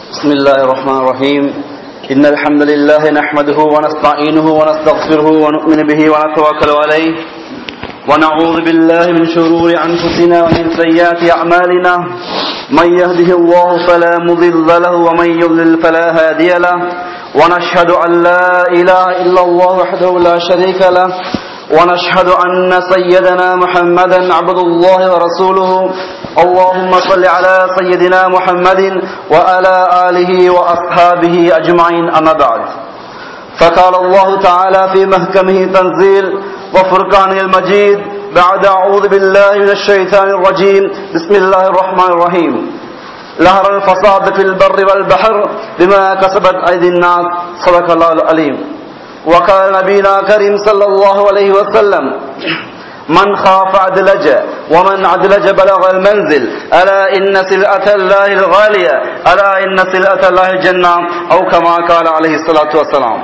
بسم الله الرحمن الرحيم إن الحمد لله نحمده ونستعينه ونستغفره ونؤمن به ونتوكل عليه ونعوذ بالله من شرور أنفسنا ومن سيئات أعمالنا من يهده الله فلا مضل له ومن يضلل فلا هادي له ونشهد أن لا إله إلا الله وحده لا شريك له ونشهد أن سيدنا محمدا عبد الله ورسوله اللهم صل على سيدنا محمد وعلى آله وأصحابه أجمعين أما بعد فقال الله تعالى في محكمه تنزيل وفرقانه المجيد بعد أعوذ بالله من الشيطان الرجيم بسم الله الرحمن الرحيم لهر الفساد في البر والبحر بما كسبت أيدي الناس صدق الله العليم وقال نبينا كريم صلى الله عليه وسلم من خاف عدلج ومن عدلج بلغ المنزل ألا إن سلعة الله الغالية ألا إن سلعة الله الجنة أو كما قال عليه الصلاة والسلام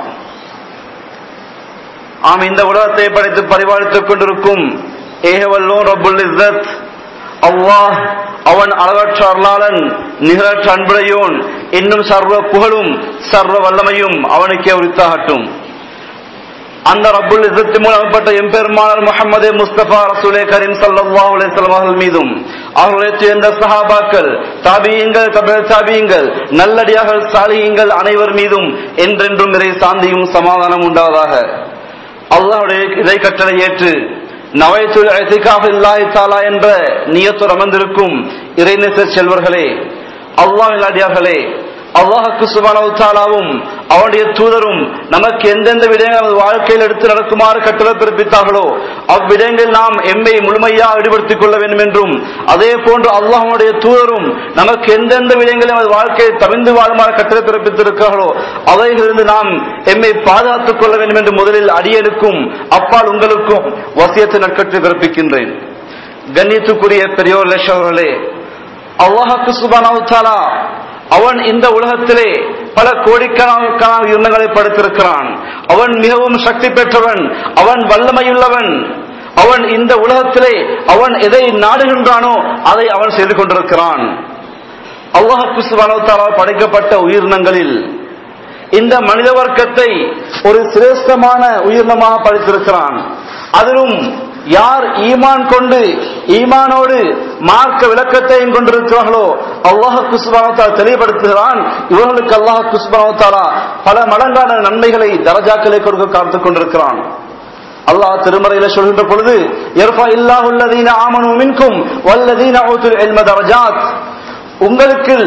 ஆம் இந்த உலகத்தை படைத்து பரிபாலித்துக் கொண்டிருக்கும் ஏகவல்லோ ரபுல் இஸ்ஸத் அல்லாஹ் அவன் அளவற்ற அருளாளன் நிகரற்ற அன்புடையோன் இன்னும் சர்வ புகழும் சர்வ வல்லமையும் அவனுக்கே உரித்தாகட்டும் அந்த ரப்புல் இசத்து மூலப்பட்ட எம்பெருமானர் முகமது முஸ்தபா ரசூலே கரீம் சல்லாஹ் அலிஸ்லாம் அவர்கள் மீதும் அவர்களை சேர்ந்த சஹாபாக்கள் தாபியங்கள் தபல் தாபியங்கள் நல்லடியாக சாலியங்கள் அனைவர் மீதும் என்றென்றும் இறை சாந்தியும் சமாதானம் உண்டாவதாக அல்லாஹுடைய இதை கட்டளை ஏற்று நவைத்துல் இல்லாஹி தாலா என்ற நியத்துர் அமர்ந்திருக்கும் இறைநேச செல்வர்களே அல்லாஹ் அடியார்களே அல்லாஹுக்கு சுபானவுத்தாலாவும் அவனுடைய தூதரும் நமக்கு எந்தெந்த விடயங்கள் நமது வாழ்க்கையில் எடுத்து நடக்குமாறு கட்டளை பிறப்பித்தார்களோ அவ்விடங்கள் நாம் எம்மை முழுமையாக ஈடுபடுத்திக் கொள்ள வேண்டும் என்றும் அதே போன்று அல்லாஹனுடைய தூதரும் நமக்கு எந்தெந்த விடயங்களை நமது வாழ்க்கையை தவிர்ந்து வாழுமாறு கட்டளை பிறப்பித்திருக்கிறார்களோ அவைகளிலிருந்து நாம் எம்மை பாதுகாத்துக் கொள்ள வேண்டும் என்று முதலில் அடியனுக்கும் அப்பால் உங்களுக்கும் வசியத்தை நட்கற்று பிறப்பிக்கின்றேன் கண்ணியத்துக்குரிய பெரியோர் லட்சவர்களே அல்லாஹுக்கு சுபானாவுத்தாலா அவன் இந்த உலகத்திலே பல கோடிக்கணக்கான யுத்தங்களை படுத்திருக்கிறான் அவன் மிகவும் சக்தி பெற்றவன் அவன் வல்லமையுள்ளவன் அவன் இந்த உலகத்திலே அவன் எதை நாடுகின்றானோ அதை அவன் செய்து கொண்டிருக்கிறான் அல்லாஹு சுபானோத்தாலால் படைக்கப்பட்ட உயிரினங்களில் இந்த மனித வர்க்கத்தை ஒரு சிரேஷ்டமான உயிரினமாக படைத்திருக்கிறான் அதிலும் யார் ஈமான் கொண்டு ஈமானோடு மார்க்க விளக்கத்தையும் கொண்டிருக்கிறார்களோ அல்லாஹ் குஸ்பானத்தால் தெளிவுபடுத்துகிறான் இவர்களுக்கு அல்லாஹ் குஸ்பானத்தாலா பல மடங்கான நன்மைகளை தரஜாக்களை கொடுக்க காத்துக் கொண்டிருக்கிறான் அல்லாஹ் திருமறையில சொல்கின்ற பொழுது எர்ஃபா இல்லாஹ் உள்ளதீன ஆமனு மின்கும் வல்லதீன ஊத்துல் இல்ம தரஜாத் உங்களுக்கு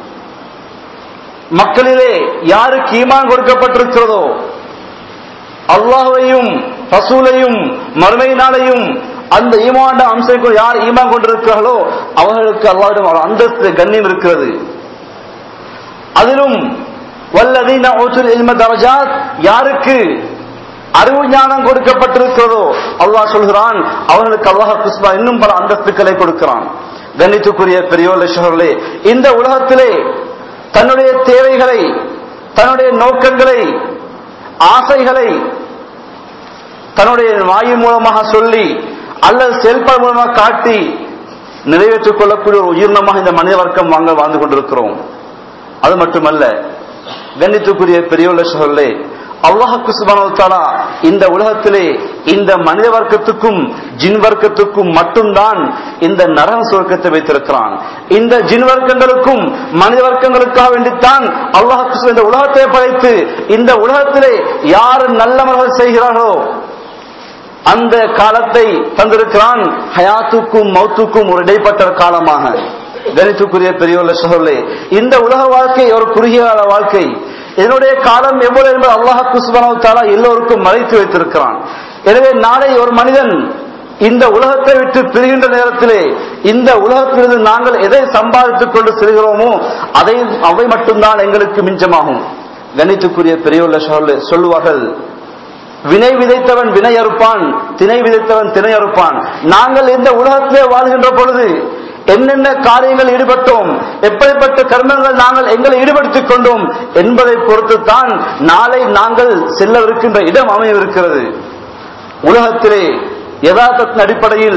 மக்களிலே யாருக்கு ஈமான் கொடுக்கப்பட்டிருக்கிறதோ அல்லாஹையும் ரசூலையும் மறுமை நாளையும் அந்த ஈமாண்ட அம்சங்கள் யார் ஈமான் கொண்டிருக்கிறார்களோ அவர்களுக்கு அல்லாவிடம் அந்தஸ்து கண்ணியம் இருக்கிறது அதிலும் வல்லதீன ஓச்சுல் இல்ம தரஜாத் யாருக்கு அறிவு ஞானம் கொடுக்கப்பட்டிருக்கிறதோ அல்லாஹ் சொல்கிறான் அவர்களுக்கு அல்லாஹ் குஸ்மா இன்னும் பல அந்தஸ்துக்களை கொடுக்கிறான் கண்ணித்துக்குரிய பெரியோர் லட்சர்களே இந்த உலகத்திலே தன்னுடைய தேவைகளை தன்னுடைய நோக்கங்களை ஆசைகளை தன்னுடைய வாயின் மூலமாக சொல்லி அல்லது செயல்பாடு மூலமாக காட்டி நிறைவேற்றிக் கொள்ளக்கூடிய ஒரு உயிரினமாக இந்த மனித வர்க்கம் வாங்க வாழ்ந்து கொண்டிருக்கிறோம் அது மட்டுமல்ல கண்ணித்துக்குரிய பெரியோர் சொல்லே அல்லாஹுக்கு சுபானோத்தாலா இந்த உலகத்திலே இந்த மனித வர்க்கத்துக்கும் ஜின் வர்க்கத்துக்கும் மட்டும்தான் இந்த நரக சுவர்க்கத்தை வைத்திருக்கிறான் இந்த ஜின் வர்க்கங்களுக்கும் மனித வர்க்கங்களுக்காக வேண்டித்தான் அல்லாஹுக்கு இந்த உலகத்தை படைத்து இந்த உலகத்திலே யார் நல்லவர்கள் செய்கிறார்களோ அந்த காலத்தை தந்திருக்கிறான் ஹயாத்துக்கும் மௌத்துக்கும் ஒரு இடைப்பட்ட காலமாக கணித்துக்குரிய பெரியவர்கள சகோதரே இந்த உலக வாழ்க்கை ஒரு குறுகிய கால வாழ்க்கை இதனுடைய காலம் எவ்வளவு என்பது அல்லாஹு சுபனாவத்தாலா எல்லோருக்கும் மறைத்து வைத்திருக்கிறான் எனவே நாளை ஒரு மனிதன் இந்த உலகத்தை விட்டு பிரிகின்ற நேரத்திலே இந்த உலகத்திலிருந்து நாங்கள் எதை சம்பாதித்துக் கொண்டு செல்கிறோமோ அதை அவை மட்டும்தான் எங்களுக்கு மிஞ்சமாகும் கணித்துக்குரிய பெரியவர்கள சொல்லுவார்கள் வினை விதைத்தவன் வினை அறுப்பான் திணை விதைத்தவன் திணை அறுப்பான் நாங்கள் இந்த உலகத்திலே வாழ்கின்ற பொழுது என்னென்ன காரியங்கள் ஈடுபட்டோம் எப்படிப்பட்ட கர்மங்கள் நாங்கள் எங்களை ஈடுபடுத்திக் கொண்டோம் என்பதை பொறுத்துத்தான் நாளை நாங்கள் செல்லவிருக்கின்ற இடம் அமையவிருக்கிறது உலகத்திலே யதார்த்தத்தின் அடிப்படையில்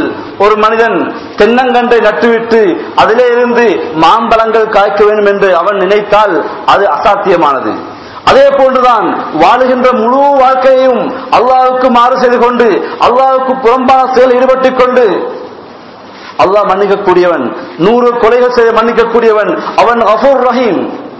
ஒரு மனிதன் தென்னங்கன்றை நட்டுவிட்டு அதிலே இருந்து மாம்பழங்கள் காய்க்க வேண்டும் என்று அவன் நினைத்தால் அது அசாத்தியமானது அதே போன்றுதான் வாழுகின்ற முழு வாழ்க்கையையும் அல்லாஹ்வுக்கு மாறு செய்து கொண்டு அல்லாஹ்வுக்கு புறம்பான செயல் ஈடுபட்டுக் கொண்டு அல்லாஹ் மன்னிக்கக்கூடியவன் நூறு கொலைகள் செய்ய மன்னிக்கக்கூடியவன் அவன் அஃபூர் ரஹீம்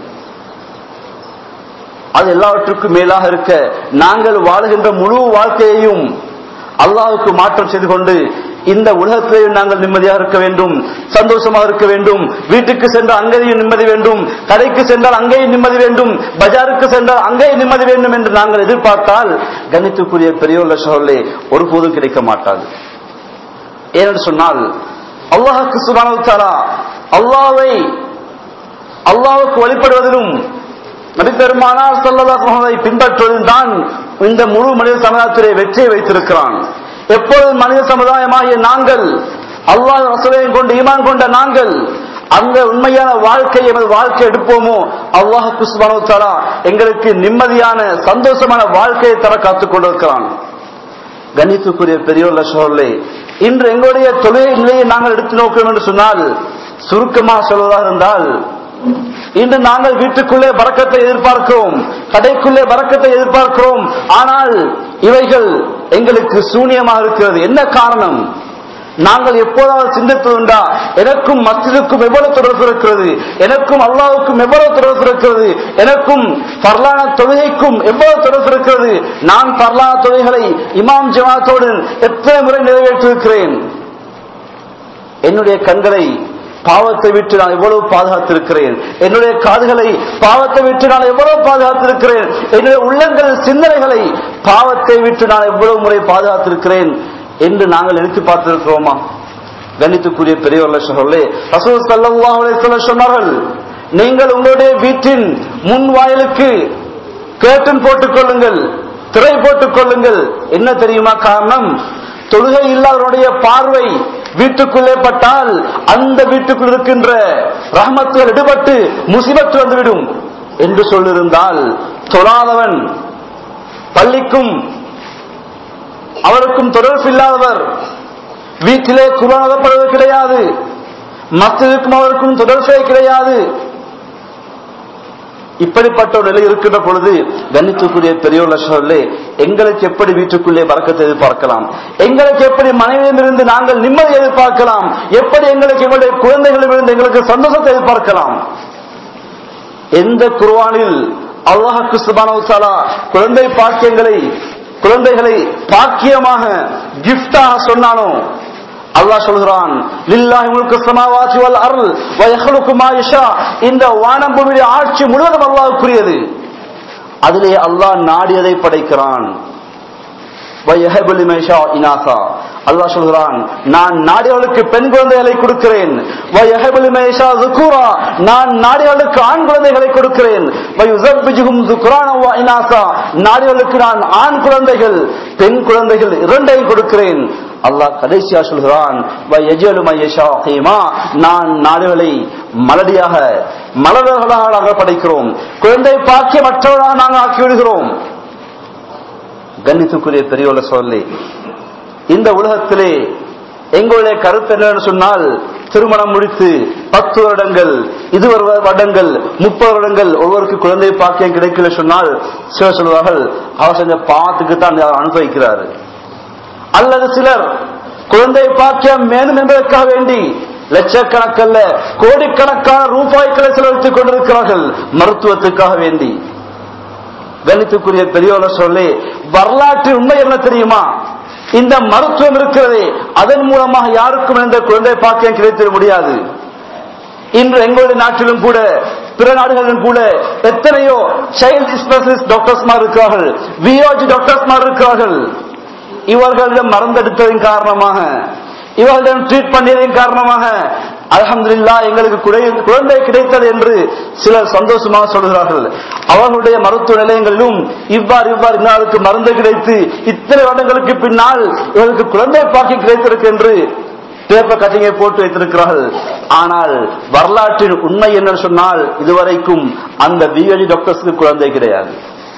அது எல்லாவற்றுக்கும் மேலாக இருக்க நாங்கள் வாழுகின்ற முழு வாழ்க்கையையும் அல்லாஹ்வுக்கு மாற்றம் செய்து கொண்டு இந்த உலகத்திலேயும் நாங்கள் நிம்மதியாக இருக்க வேண்டும் சந்தோஷமாக இருக்க வேண்டும் வீட்டுக்கு சென்றால் அங்கேயும் நிம்மதி வேண்டும் கடைக்கு சென்றால் அங்கேயும் நிம்மதி வேண்டும் பஜாருக்கு சென்றால் அங்கேயும் நிம்மதி வேண்டும் என்று நாங்கள் எதிர்பார்த்தால் கணித்துக்குரிய பெரியோர் சோழலே ஒருபோதும் கிடைக்க மாட்டாது ஏனென்று சொன்னால் அல்லாஹுக்கு சுபானு அல்லாவை அல்லாவுக்கு வழிபடுவதிலும் நபிப்பெருமானார் சல்லல்லாஹை பின்பற்றுவதில் தான் இந்த முழு மனித சமுதாயத்திலே வெற்றியை வைத்திருக்கிறான் எப்பொழுது மனித சமுதாயமாகிய நாங்கள் அல்லாஹ் ரசூலையும் கொண்டு ஈமான் கொண்ட நாங்கள் அந்த உண்மையான வாழ்க்கை எமது வாழ்க்கை எடுப்போமோ அல்லாஹ் குஸ்பானோ தலா எங்களுக்கு நிம்மதியான சந்தோஷமான வாழ்க்கையை தர காத்துக் கொண்டிருக்கிறான் கணித்துக்குரிய பெரியோர் சோழர்களே இன்று எங்களுடைய தொழிலை நிலையை நாங்கள் எடுத்து நோக்கிறோம் என்று சொன்னால் சுருக்கமாக சொல்வதாக இருந்தால் இன்று நாங்கள் வீட்டுக்குள்ளே பறக்கத்தை எதிர்பார்க்கிறோம் கடைக்குள்ளே பறக்கத்தை எதிர்பார்க்கிறோம் ஆனால் இவைகள் எங்களுக்கு சூனியமாக இருக்கிறது என்ன காரணம் நாங்கள் எப்போதாவது சிந்தித்ததுண்டா எனக்கும் மஸ்ஜிதுக்கும் எவ்வளவு தொடர்பு இருக்கிறது எனக்கும் அல்லாவுக்கும் எவ்வளவு தொடர்பு இருக்கிறது எனக்கும் பர்லான தொழுகைக்கும் எவ்வளவு தொடர்பு இருக்கிறது நான் பர்லான தொழுகைகளை இமாம் ஜமாத்தோடு எத்தனை முறை நிறைவேற்றிருக்கிறேன் என்னுடைய கண்களை பாவத்தை விட்டு நான் எவ்வளவு பாதுகாத்திருக்கிறேன் என்னுடைய காதுகளை பாவத்தை விட்டு நான் எவ்வளவு பாதுகாத்திருக்கிறேன் என்னுடைய உள்ளங்கள் சிந்தனைகளை பாவத்தை விட்டு நான் எவ்வளவு முறை பாதுகாத்திருக்கிறேன் என்று நாங்கள் நினைத்து பார்த்திருக்கிறோமா கணித்துக்குரிய பெரியவர்கள் சொல்லே ரசூல் சல்லாஹ் அலைஹி சொன்னார்கள் நீங்கள் உங்களுடைய வீட்டின் முன் வாயிலுக்கு கேட்டன் போட்டுக் கொள்ளுங்கள் திரை போட்டுக் கொள்ளுங்கள் என்ன தெரியுமா காரணம் தொழுகை இல்லாதவருடைய பார்வை வீட்டுக்குள்ளே பட்டால் அந்த வீட்டுக்குள் இருக்கின்ற ரஹமத்துகள் எடுபட்டு முசிபத்து வந்துவிடும் என்று சொல்லிருந்தால் தொழாதவன் பள்ளிக்கும் அவருக்கும் தொடர்பு இல்லாதவர் வீட்டிலே குருவாகப்படுவது கிடையாது மஸ்திற்கும் அவருக்கும் தொடர்பே கிடையாது இப்படிப்பட்ட ஒரு நிலை இருக்கின்ற பொழுது கண்ணித்துக்குரிய பெரியோர் சொல்லி எங்களுக்கு எப்படி வீட்டுக்குள்ளே பறக்கத்தை எதிர்பார்க்கலாம் எங்களுக்கு எப்படி மனைவியிலிருந்து நாங்கள் நிம்மதி எதிர்பார்க்கலாம் எப்படி எங்களுக்கு எங்களுடைய குழந்தைகளிலிருந்து எங்களுக்கு சந்தோஷத்தை எதிர்பார்க்கலாம் எந்த குர்வானில் அல்லாஹுக்கு சுபானவுசாலா குழந்தை பாக்கியங்களை குழந்தைகளை பாக்கியமாக கிஃப்டாக சொன்னானோ அல்லாஹ் சொல்கிறான் லில்லாஹி முல்கு ஸமாவாதி வல் அர்ல் வ யഖ்லுகு மா யஷா இந்த வானம் பூமியுடைய ஆட்சி முழுவதும் அல்லாஹ்வுக்குரியது அதிலே அல்லாஹ் நாடியதை படைக்கிறான் அல்லாஹ் சொல்கிறான் நான் நாடியவளுக்கு பெண் குழந்தைகளை கொடுக்கிறேன் நான் நாடியவளுக்கு ஆண் குழந்தைகளை கொடுக்கிறேன் நாடியவளுக்கு நான் ஆண் குழந்தைகள் பெண் குழந்தைகள் இரண்டையும் கொடுக்கிறேன் அல்லாஹ் கடைசியா சொல்கிறான் நான் நாடுகளை மலடியாக மலர்களாக நாங்கள் படைக்கிறோம் குழந்தை பாக்கியமற்றவர்களாக நாங்கள் ஆக்கி விடுகிறோம் கண்ணித்துக்குரிய பெரியவள சொல்லி இந்த உலகத்திலே எங்களுடைய கருத்து என்னன்னு சொன்னால் திருமணம் முடித்து பத்து வருடங்கள் இருபது வருடங்கள் முப்பது வருடங்கள் ஒருவருக்கு குழந்தை பாக்கியம் கிடைக்கல சொன்னால் சிலர் சொல்வார்கள் அவர் செஞ்ச பாத்துக்கு தான் அனுபவிக்கிறாரு அல்லது சிலர் குழந்தை பாக்கியம் மேலும் என்பதற்காக வேண்டி லட்சக்கணக்கல்ல கோடிக்கணக்கான ரூபாய்களை செலவழித்துக் கொண்டிருக்கிறார்கள் மருத்துவத்துக்காக வேண்டி கணித்துக்குரிய பெரியோல சொல்லி வரலாற்று உண்மை என்ன தெரியுமா இந்த மருத்துவம் இருக்கிறதே அதன் மூலமாக யாருக்கும் எந்த குழந்தை பாக்கியம் கிடைத்திட முடியாது இன்று எங்களுடைய நாட்டிலும் கூட பிற நாடுகளிலும் கூட எத்தனையோ சைல்ட் ஸ்பெஷலிஸ்ட் டாக்டர்ஸ் இருக்கிறார்கள் விஓஜி டாக்டர்ஸ் இருக்கிறார்கள் இவர்களிடம் மறந்தெடுத்ததின் காரணமாக இவர்களிடம் ட்ரீட் பண்ணியதின் காரணமாக அலமதுல்லா எங்களுக்கு குழந்தை கிடைத்தது என்று சிலர் சந்தோஷமாக சொல்கிறார்கள் அவர்களுடைய மருத்துவ நிலையங்களிலும் இவ்வாறு இவ்வாறு இன்னாருக்கு மருந்து கிடைத்து இத்தனை வருடங்களுக்கு பின்னால் இவர்களுக்கு குழந்தை பாக்கி கிடைத்திருக்கு என்று பேப்பர் கட்டிங்கை போட்டு வைத்திருக்கிறார்கள் ஆனால் வரலாற்றின் உண்மை என்னன்னு சொன்னால் இதுவரைக்கும் அந்த பிஎல்இ டாக்டர்ஸுக்கு குழந்தை கிடையாது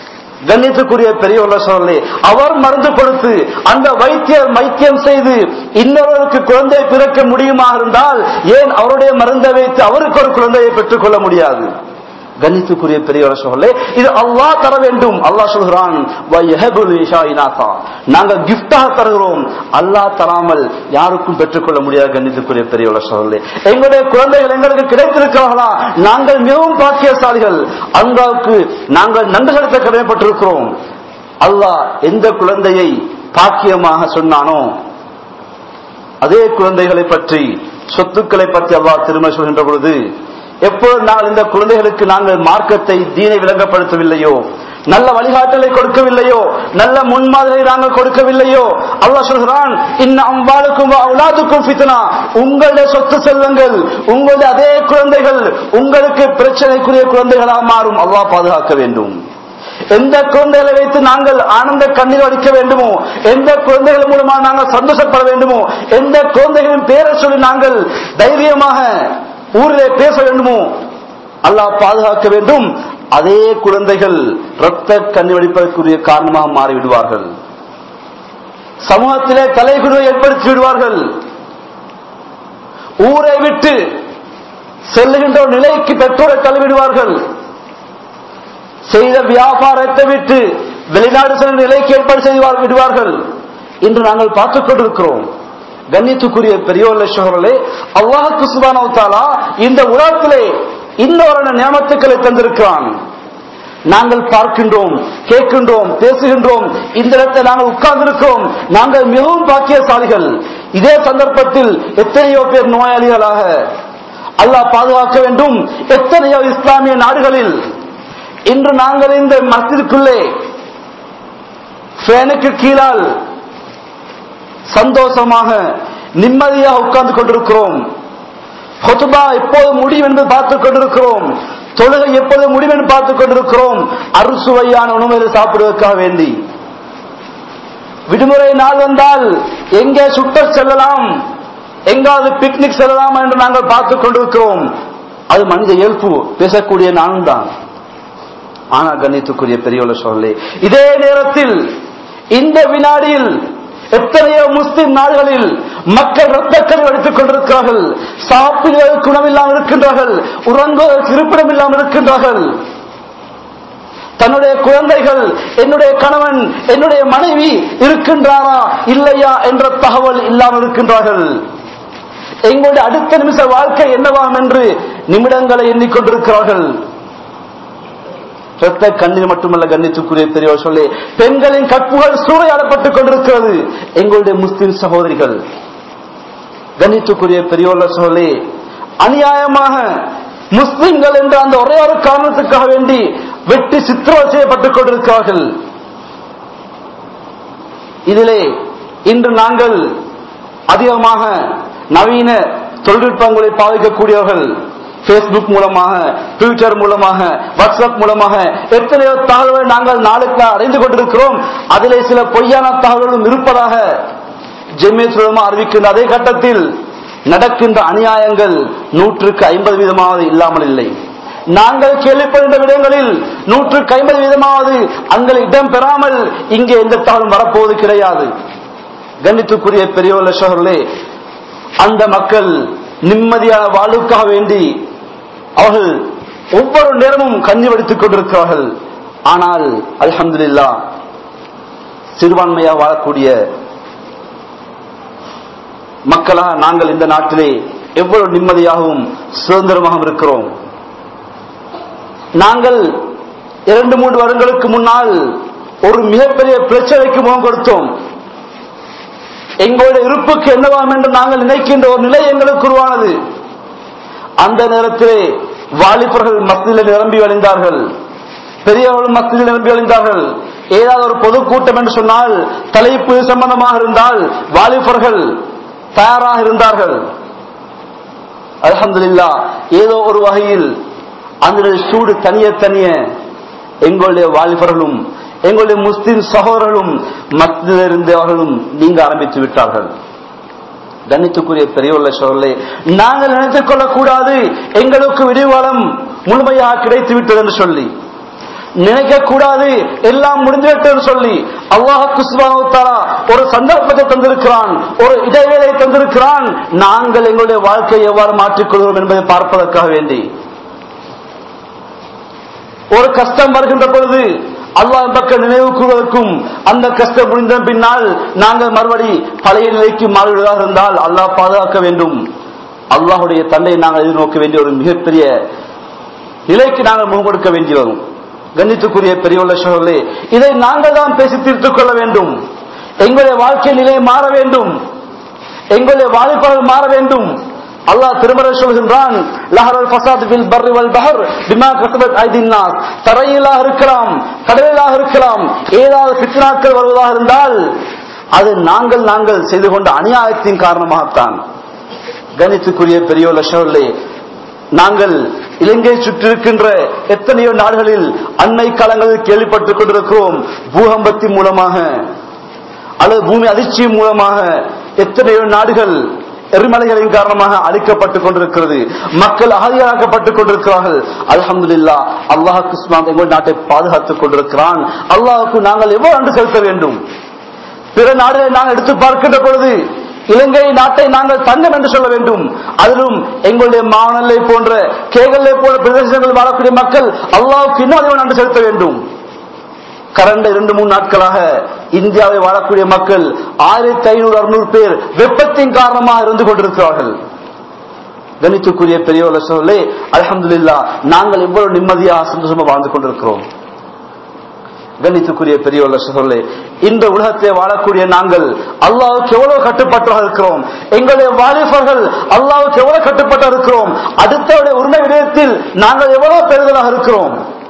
கண்ணியத்துக்குரிய பெரியவர்கள சொல்லலே அவர் மருந்து கொடுத்து அந்த வைத்தியர் வைத்தியம் செய்து இன்னொருவருக்கு குழந்தை பிறக்க முடியுமா இருந்தால் ஏன் அவருடைய மருந்தை வைத்து அவருக்கு ஒரு குழந்தையை பெற்றுக் கொள்ள முடியாது கண்ணித்துக்குரிய பெரியவர சொல்லலே இது அல்லாஹ் தர வேண்டும் அல்லாஹ் சொல்கிறான் "வயஹபுல் இஷா இனாசா." நாங்க கிஃப்டாக தருகிறோம் அல்லாஹ் தராமல் யாருக்கும் பெற்றுக்கொள்ள முடியாது கண்ணித்துக்குரிய பெரியவர சொல்லலே எங்களுடைய குழந்தைகள் எங்களுக்கு கிடைத்திருக்கிறார்களா நாங்கள் மிகவும் பாக்கியசாலிகள் அல்லாவுக்கு நாங்கள் நன்றி செலுத்த கடமைப்பட்டிருக்கிறோம் அல்லாஹ் எந்த குழந்தையை பாக்கியமாக சொன்னானோ அதே குழந்தைகளை பற்றி சொத்துக்களை பற்றி அல்லாஹ் திரும்ப சொல்கின்ற பொழுது எப்பொழுது நாங்கள் இந்த குழந்தைகளுக்கு நாங்கள் மார்க்கத்தை தீனை விளங்கப்படுத்தவில்லையோ நல்ல வழிகாட்டலை கொடுக்கவில்லையோ நல்ல முன்மாதிரியை நாங்கள் கொடுக்கவில்லையோ அல்லாஹ் சொல்கிறான் இன்ன அம்பாளுக்கும் அவுலாதுக்கும் ஃபித்னா உங்களுடைய சொத்து செல்வங்கள் உங்களுடைய அதே குழந்தைகள் உங்களுக்கு பிரச்சனைக்குரிய குழந்தைகளாக மாறும் அல்லாஹ் பாதுகாக்க வேண்டும் எந்த குழந்தைகளை வைத்து நாங்கள் ஆனந்த கண்ணீர் அடிக்க வேண்டுமோ எந்த குழந்தைகள் மூலமாக நாங்கள் சந்தோஷப்பட வேண்டுமோ எந்த குழந்தைகளின் பேரை சொல்லி நாங்கள் தைரியமாக ஊரிலே பேச வேண்டுமோ அல்லாஹ் பாதுகாக்க வேண்டும் அதே குழந்தைகள் இரத்த கண்ணீர் வடிப்பதற்குரிய காரணமாக மாறிவிடுவார்கள் சமூகத்திலே தலைகுருவை ஏற்படுத்தி விடுவார்கள் ஊரை விட்டு செல்லுகின்ற ஒரு நிலைக்கு பெற்றோரை தள்ளிவிடுவார்கள் செய்த வியாபாரத்தை விட்டு வெளிநாடு செல்லும் நிலைக்கு ஏற்பாடு செய்து விடுவார்கள் இன்று நாங்கள் பார்த்துக் கொண்டிருக்கிறோம் கண்ணியத்துக்குரிய பெரியோர் சோழர்களே அல்லாஹுக்கு சுபானவத்தாலா இந்த உலகத்திலே இன்னொரு நியமத்துக்களை தந்திருக்கிறான் நாங்கள் பார்க்கின்றோம் கேட்கின்றோம் பேசுகின்றோம் இந்த இடத்தை நாங்கள் உட்கார்ந்திருக்கிறோம் நாங்கள் மிகவும் பாக்கியசாலிகள் இதே சந்தர்ப்பத்தில் எத்தனையோ பேர் நோயாளிகளாக அல்லாஹ் பாதுகாக்க வேண்டும் எத்தனையோ இஸ்லாமிய நாடுகளில் இன்று நாங்கள் இந்த மஸ்ஜிதுக்குள்ளே ஃபேனுக்கு கீழால் சந்தோஷமாக நிம்மதியாக உட்கார்ந்து கொண்டிருக்கிறோம் ஹொத்துபா எப்போது முடியும் என்று பார்த்துக் கொண்டிருக்கிறோம் தொழுகை எப்போது முடியும் என்று பார்த்துக் கொண்டிருக்கிறோம் அறுசுவையான உணவுகளை சாப்பிடுவதற்காக வேண்டி விடுமுறை நாள் வந்தால் எங்கே சுட்டர் செல்லலாம் எங்காவது பிக்னிக் செல்லலாம் என்று நாங்கள் பார்த்துக் கொண்டிருக்கிறோம் அது மனித இயல்பு பேசக்கூடிய நானும் தான் ஆனால் கண்ணியத்துக்குரிய பெரியவள சொல்லலே இதே நேரத்தில் இந்த வினாடியில் எத்தனையோ முஸ்லிம் நாடுகளில் மக்கள் ரத்தக்கல் வடித்துக் கொண்டிருக்கிறார்கள் சாப்பிடுவதற்கு உணவில்லாமல் இருக்கின்றார்கள் உறங்குவதற்கு இருப்பிடம் இல்லாமல் இருக்கின்றார்கள் தன்னுடைய குழந்தைகள் என்னுடைய கணவன் என்னுடைய மனைவி இருக்கின்றாரா இல்லையா என்ற தகவல் இல்லாமல் இருக்கின்றார்கள் எங்களுடைய அடுத்த நிமிஷ வாழ்க்கை என்னவாகும் என்று நிமிடங்களை எண்ணிக்கொண்டிருக்கிறார்கள் இரத்த கண்ணீர் மட்டுமல்ல கண்ணித்துக்குரிய பெரியவர் சொல்லி பெண்களின் கற்புகள் சூறையாடப்பட்டுக் கொண்டிருக்கிறது எங்களுடைய முஸ்லிம் சகோதரிகள் கண்ணித்துக்குரிய பெரியோர் சொல்லி அநியாயமாக முஸ்லிம்கள் என்ற அந்த ஒரே ஒரு காரணத்துக்காக வேண்டி வெட்டி சித்திரவதை செய்யப்பட்டுக் கொண்டிருக்கிறார்கள் இதிலே இன்று நாங்கள் அதிகமாக நவீன தொழில்நுட்பங்களை பாவிக்கக்கூடியவர்கள் பேஸ்புக் மூலமாக ட்விட்டர் மூலமாக வாட்ஸ்அப் மூலமாக எத்தனையோ தகவல்களை நாங்கள் நாளுக்கு அறிந்து கொண்டிருக்கிறோம் அதிலே சில பொய்யான தகவல்களும் இருப்பதாக ஜெமியத் மூலமா அறிவிக்கின்ற அதே கட்டத்தில் நடக்கின்ற அநியாயங்கள் நூற்றுக்கு ஐம்பது வீதமாவது இல்லாமல் இல்லை நாங்கள் கேள்விப்படுகின்ற விடயங்களில் நூற்றுக்கு ஐம்பது வீதமாவது அங்கே இடம் பெறாமல் இங்கே எந்த தகவலும் வரப்போவது கிடையாது கண்ணித்துக்குரிய பெரியவர்கள சோழர்களே அந்த மக்கள் நிம்மதியான வாழ்வுக்காக வேண்டி அவர்கள் ஒவ்வொரு நேரமும் கஞ்சி வடித்துக் கொண்டிருக்கிறார்கள் ஆனால் அல்ஹம்துலில்லா சிறுபான்மையாக வாழக்கூடிய மக்களாக நாங்கள் இந்த நாட்டிலே எவ்வளவு நிம்மதியாகவும் சுதந்திரமாகவும் இருக்கிறோம் நாங்கள் இரண்டு மூன்று வருடங்களுக்கு முன்னால் ஒரு மிகப்பெரிய பிரச்சனைக்கு முகம் கொடுத்தோம் எங்களுடைய இருப்புக்கு என்னவாம் என்று நாங்கள் நினைக்கின்ற ஒரு நிலை எங்களுக்கு உருவானது அந்த நேரத்திலே வாலிபர்கள் மத்தியில் நிரம்பி வழிந்தார்கள் பெரியவர்கள் மத்தியில் நிரம்பி வழிந்தார்கள் ஏதாவது ஒரு பொதுக்கூட்டம் என்று சொன்னால் தலைப்பு சம்பந்தமாக இருந்தால் வாலிபர்கள் தயாராக இருந்தார்கள் அலமதுல்லா ஏதோ ஒரு வகையில் அந்த சூடு தனிய தனிய எங்களுடைய வாலிபர்களும் எங்களுடைய முஸ்லிம் சகோதரர்களும் மத்தியிலிருந்து அவர்களும் நீங்க ஆரம்பித்து விட்டார்கள் கண்ணித்துக்குரிய பெரியவர்கள சோழர்களே நாங்கள் நினைத்துக் கொள்ளக்கூடாது எங்களுக்கு விடிவாளம் முழுமையாக கிடைத்து விட்டது என்று சொல்லி நினைக்க கூடாது எல்லாம் முடிந்துவிட்டது சொல்லி அல்லாஹுக்கு சுபானோத்தாரா ஒரு சந்தர்ப்பத்தை தந்திருக்கிறான் ஒரு இடைவேளை தந்திருக்கிறான் நாங்கள் எங்களுடைய வாழ்க்கையை எவ்வாறு மாற்றிக்கொள்கிறோம் என்பதை பார்ப்பதற்காக வேண்டி ஒரு கஷ்டம் வருகின்ற பொழுது அல்லாஹ் பக்கம் நினைவு கூறுவதற்கும் அந்த கஷ்டம் முடிந்த பின்னால் நாங்கள் மறுபடி பழைய நிலைக்கு மாறிவிடுவதாக இருந்தால் அல்லாஹ் பாதுகாக்க வேண்டும் அல்லாஹுடைய தந்தையை நாங்கள் எதிர்நோக்க வேண்டிய ஒரு மிகப்பெரிய நிலைக்கு நாங்கள் முகமொடுக்க வேண்டி வரும் கண்ணித்துக்குரிய பெரியவுள்ள சோழர்களே இதை நாங்கள் தான் பேசி தீர்த்துக் கொள்ள வேண்டும் எங்களுடைய வாழ்க்கை நிலை மாற வேண்டும் எங்களுடைய வாலிபர்கள் மாற வேண்டும் அல்லாஹ் திருமறை சொல்கின்றான் லஹரல் ஃபசாத் பில் பர்ரி வல் பஹர் பிமா கஸபத் ஐதின் நாஸ் தரையிலாக இருக்கலாம் கடலிலாக இருக்கலாம் ஏதாவது ஃபித்னாக்கள் வருவதாக இருந்தால் அது நாங்கள் நாங்கள் செய்து கொண்ட அநியாயத்தின் காரணமாகத்தான் கணித்துக்குரிய பெரியோர் லட்சங்களே நாங்கள் இலங்கை சுற்றிருக்கின்ற எத்தனையோ நாடுகளில் அன்னை காலங்களில் கேள்விப்பட்டுக் கொண்டிருக்கிறோம் பூகம்பத்தின் மூலமாக அல்லது பூமி அதிர்ச்சியின் மூலமாக எத்தனையோ நாடுகள் எரிமலைகளின் காரணமாக அழிக்கப்பட்டுக் கொண்டிருக்கிறது மக்கள் அகதியாக்கப்பட்டுக் கொண்டிருக்கிறார்கள் அல்ஹம்துலில்லா அல்லாஹ் இஸ்லாம் எங்கள் நாட்டை பாதுகாத்துக் கொண்டிருக்கிறான் அல்லாஹுக்கு நாங்கள் எவ்வளவு அன்று செலுத்த வேண்டும் பிற நாடுகளை நாங்கள் எடுத்து பார்க்கின்ற பொழுது இலங்கை நாட்டை நாங்கள் தங்கம் என்று சொல்ல வேண்டும் அதிலும் எங்களுடைய மாவனல்லை போன்ற கேகல்லை போன்ற பிரதேசங்களில் வாழக்கூடிய மக்கள் அல்லாவுக்கு இன்னும் அதிகம் நன்றி செலுத்த வேண்டும் கடந்த இரண்டு மூணு நாட்களாக இந்தியாவை வாழக்கூடிய மக்கள் ஆயிரத்தி ஐநூறு அறுநூறு பேர் வெப்பத்தின் காரணமாக இருந்து கொண்டிருக்கிறார்கள் கணித்துக்குரிய பெரியவர்கள சொல்லே அலமதுல்லா நாங்கள் எவ்வளவு நிம்மதியாக சந்தோஷமா வாழ்ந்து கொண்டிருக்கிறோம் கணித்துக்குரிய பெரியவர்கள சொல்லே இந்த உலகத்தை வாழக்கூடிய நாங்கள் அல்லாவுக்கு எவ்வளவு கட்டுப்பட்டாக இருக்கிறோம் எங்களுடைய வாலிபர்கள் அல்லாவுக்கு எவ்வளவு கட்டுப்பட்டு இருக்கிறோம் அடுத்தவருடைய உரிமை விடயத்தில் நாங்கள் எவ்வளவு பெறுதலாக இருக்கிறோம்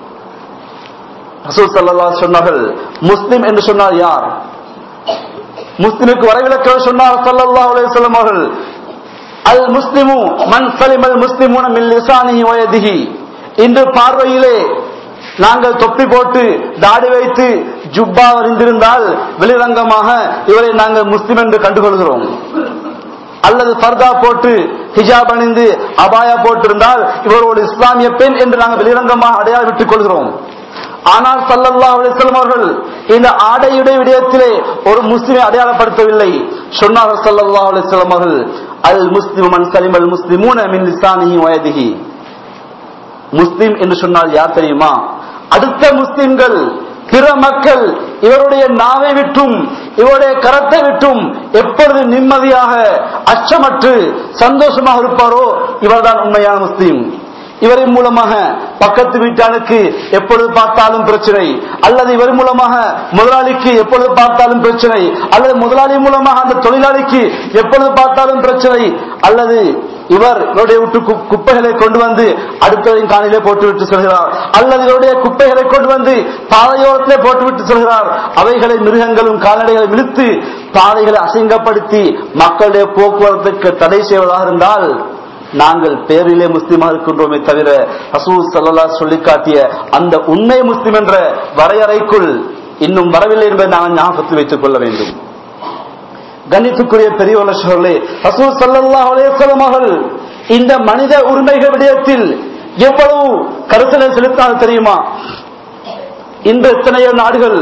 ரசூல் சல்லா சொன்னார்கள் முஸ்லிம் என்று சொன்னார் யார் முஸ்லிமுக்கு வரவிலக்க சொன்னார் சல்லல்லா அலையம் அவர்கள் அல் முஸ்லிமு மன் சலிம் அல் முஸ்லிமுன மின் லிசானிஹி வயதிஹி இன்று பார்வையிலே நாங்கள் தொப்பி போட்டு தாடி வைத்து ஜுப்பா அறிந்திருந்தால் வெளிரங்கமாக இவரை நாங்கள் முஸ்லிம் என்று கண்டுகொள்கிறோம் அல்லது பர்தா போட்டு ஹிஜாப் அணிந்து அபாயா போட்டிருந்தால் இவர் ஒரு இஸ்லாமிய பெண் என்று நாங்கள் வெளிரங்கமாக அடையாளம் விட்டுக் கொள்கிறோம் ஆனால் சல்லல்லா அலிஸ்லாம் அவர்கள் இந்த ஆடையுடைய விடயத்திலே ஒரு முஸ்லிமை அடையாளப்படுத்தவில்லை சொன்னார்கள் சல்லல்லா அலிஸ்லாம் அவர்கள் அல் முஸ்லிம் மன் சலிம் அல் முஸ்லிமூன மின் லிசானிஹி வயதிஹி முஸ்லிம் என்று சொன்னால் யார் தெரியுமா அடுத்த முஸ்லிம்கள் பிற மக்கள் இவருடைய நாவை விட்டும் இவருடைய கரத்தை விட்டும் எப்பொழுது நிம்மதியாக அச்சமற்று சந்தோஷமாக இருப்பாரோ இவர்தான் உண்மையான முஸ்லீம் இவரின் மூலமாக பக்கத்து வீட்டானுக்கு எப்பொழுது பார்த்தாலும் பிரச்சனை அல்லது இவர் மூலமாக முதலாளிக்கு எப்பொழுது பார்த்தாலும் பிரச்சனை அல்லது முதலாளி மூலமாக அந்த தொழிலாளிக்கு எப்பொழுது பார்த்தாலும் பிரச்சனை அல்லது இவர் இவருடைய விட்டு குப்பைகளை கொண்டு வந்து அடுத்தவரின் காணிலே போட்டுவிட்டு செல்கிறார் அல்லது இவருடைய குப்பைகளை கொண்டு வந்து பாதையோரத்திலே போட்டுவிட்டு செல்கிறார் அவைகளை மிருகங்களும் கால்நடைகளை விழுத்து பாதைகளை அசிங்கப்படுத்தி மக்களுடைய போக்குவரத்துக்கு தடை செய்வதாக இருந்தால் நாங்கள் பேரிலே முஸ்லிமாக இருக்கின்றோமே தவிர ஹசூல் சல்லா சொல்லி காட்டிய அந்த உண்மை முஸ்லிம் என்ற வரையறைக்குள் இன்னும் வரவில்லை என்பதை நாங்கள் ஞாபகத்தில் வைத்துக் கொள்ள வேண்டும் கணித்துக்குரிய பெரியவர்களே ஹசூல் சல்லா அலேசலம் அவர்கள் இந்த மனித உரிமைகள் விடயத்தில் எவ்வளவு கருத்தனை செலுத்தால் தெரியுமா இன்று எத்தனையோ நாடுகள்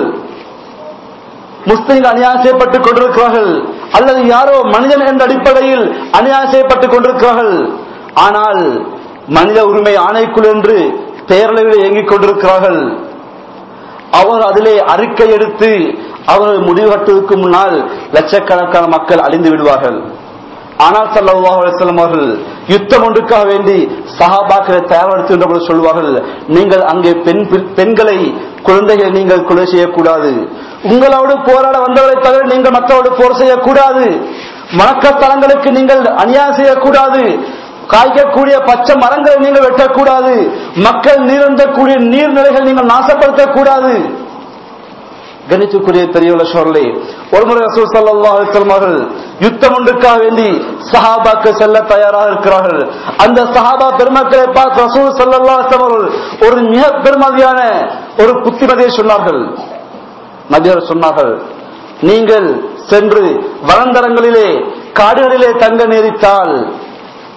முஸ்லிம்கள் அநியாயம் செய்யப்பட்டுக் கொண்டிருக்கிறார்கள் அல்லது யாரோ மனிதன் என்ற அடிப்படையில் அநியாயம் செய்யப்பட்டுக் கொண்டிருக்கிறார்கள் ஆனால் மனித உரிமை ஆணைக்குள் என்று பெயரளவில் இயங்கிக் கொண்டிருக்கிறார்கள் அவர் அதிலே அறிக்கை எடுத்து அவர்கள் முடிவு கட்டுவதற்கு முன்னால் லட்சக்கணக்கான மக்கள் அழிந்து விடுவார்கள் ஆனால் சல்லாஹ் அலிஸ்லாம் அவர்கள் யுத்தம் ஒன்றுக்காக வேண்டி சஹாபாக்களை தயார்படுத்துகின்ற பொழுது சொல்வார்கள் நீங்கள் அங்கே பெண் பெண்களை குழந்தைகளை நீங்கள் கொலை செய்யக்கூடாது உங்களோடு போராட வந்தவரை தவிர நீங்கள் மற்றவரோடு போர் செய்யக்கூடாது வணக்கத்தலங்களுக்கு நீங்கள் அநியாயம் செய்யக்கூடாது காய்க்கக்கூடிய பச்சை மரங்களை நீங்கள் வெட்டக்கூடாது மக்கள் நீரந்தக்கூடிய நீர்நிலைகள் நீங்கள் நாசப்படுத்தக்கூடாது கணித்துக்குரிய பெரியவள சோழலே ஒருமுறை ரசூல் சல்லா அவர்கள் யுத்தம் ஒன்றுக்காக வேண்டி சஹாபாக்கு செல்ல தயாராக இருக்கிறார்கள் அந்த சஹாபா பெருமக்களை பார்த்து ரசூல் சல்லா அவர்கள் ஒரு மிக பெருமதியான ஒரு புத்திமதியை சொன்னார்கள் நபியர் சொன்னார்கள் நீங்கள் சென்று வளந்தரங்களிலே காடுகளிலே தங்க நேரித்தால்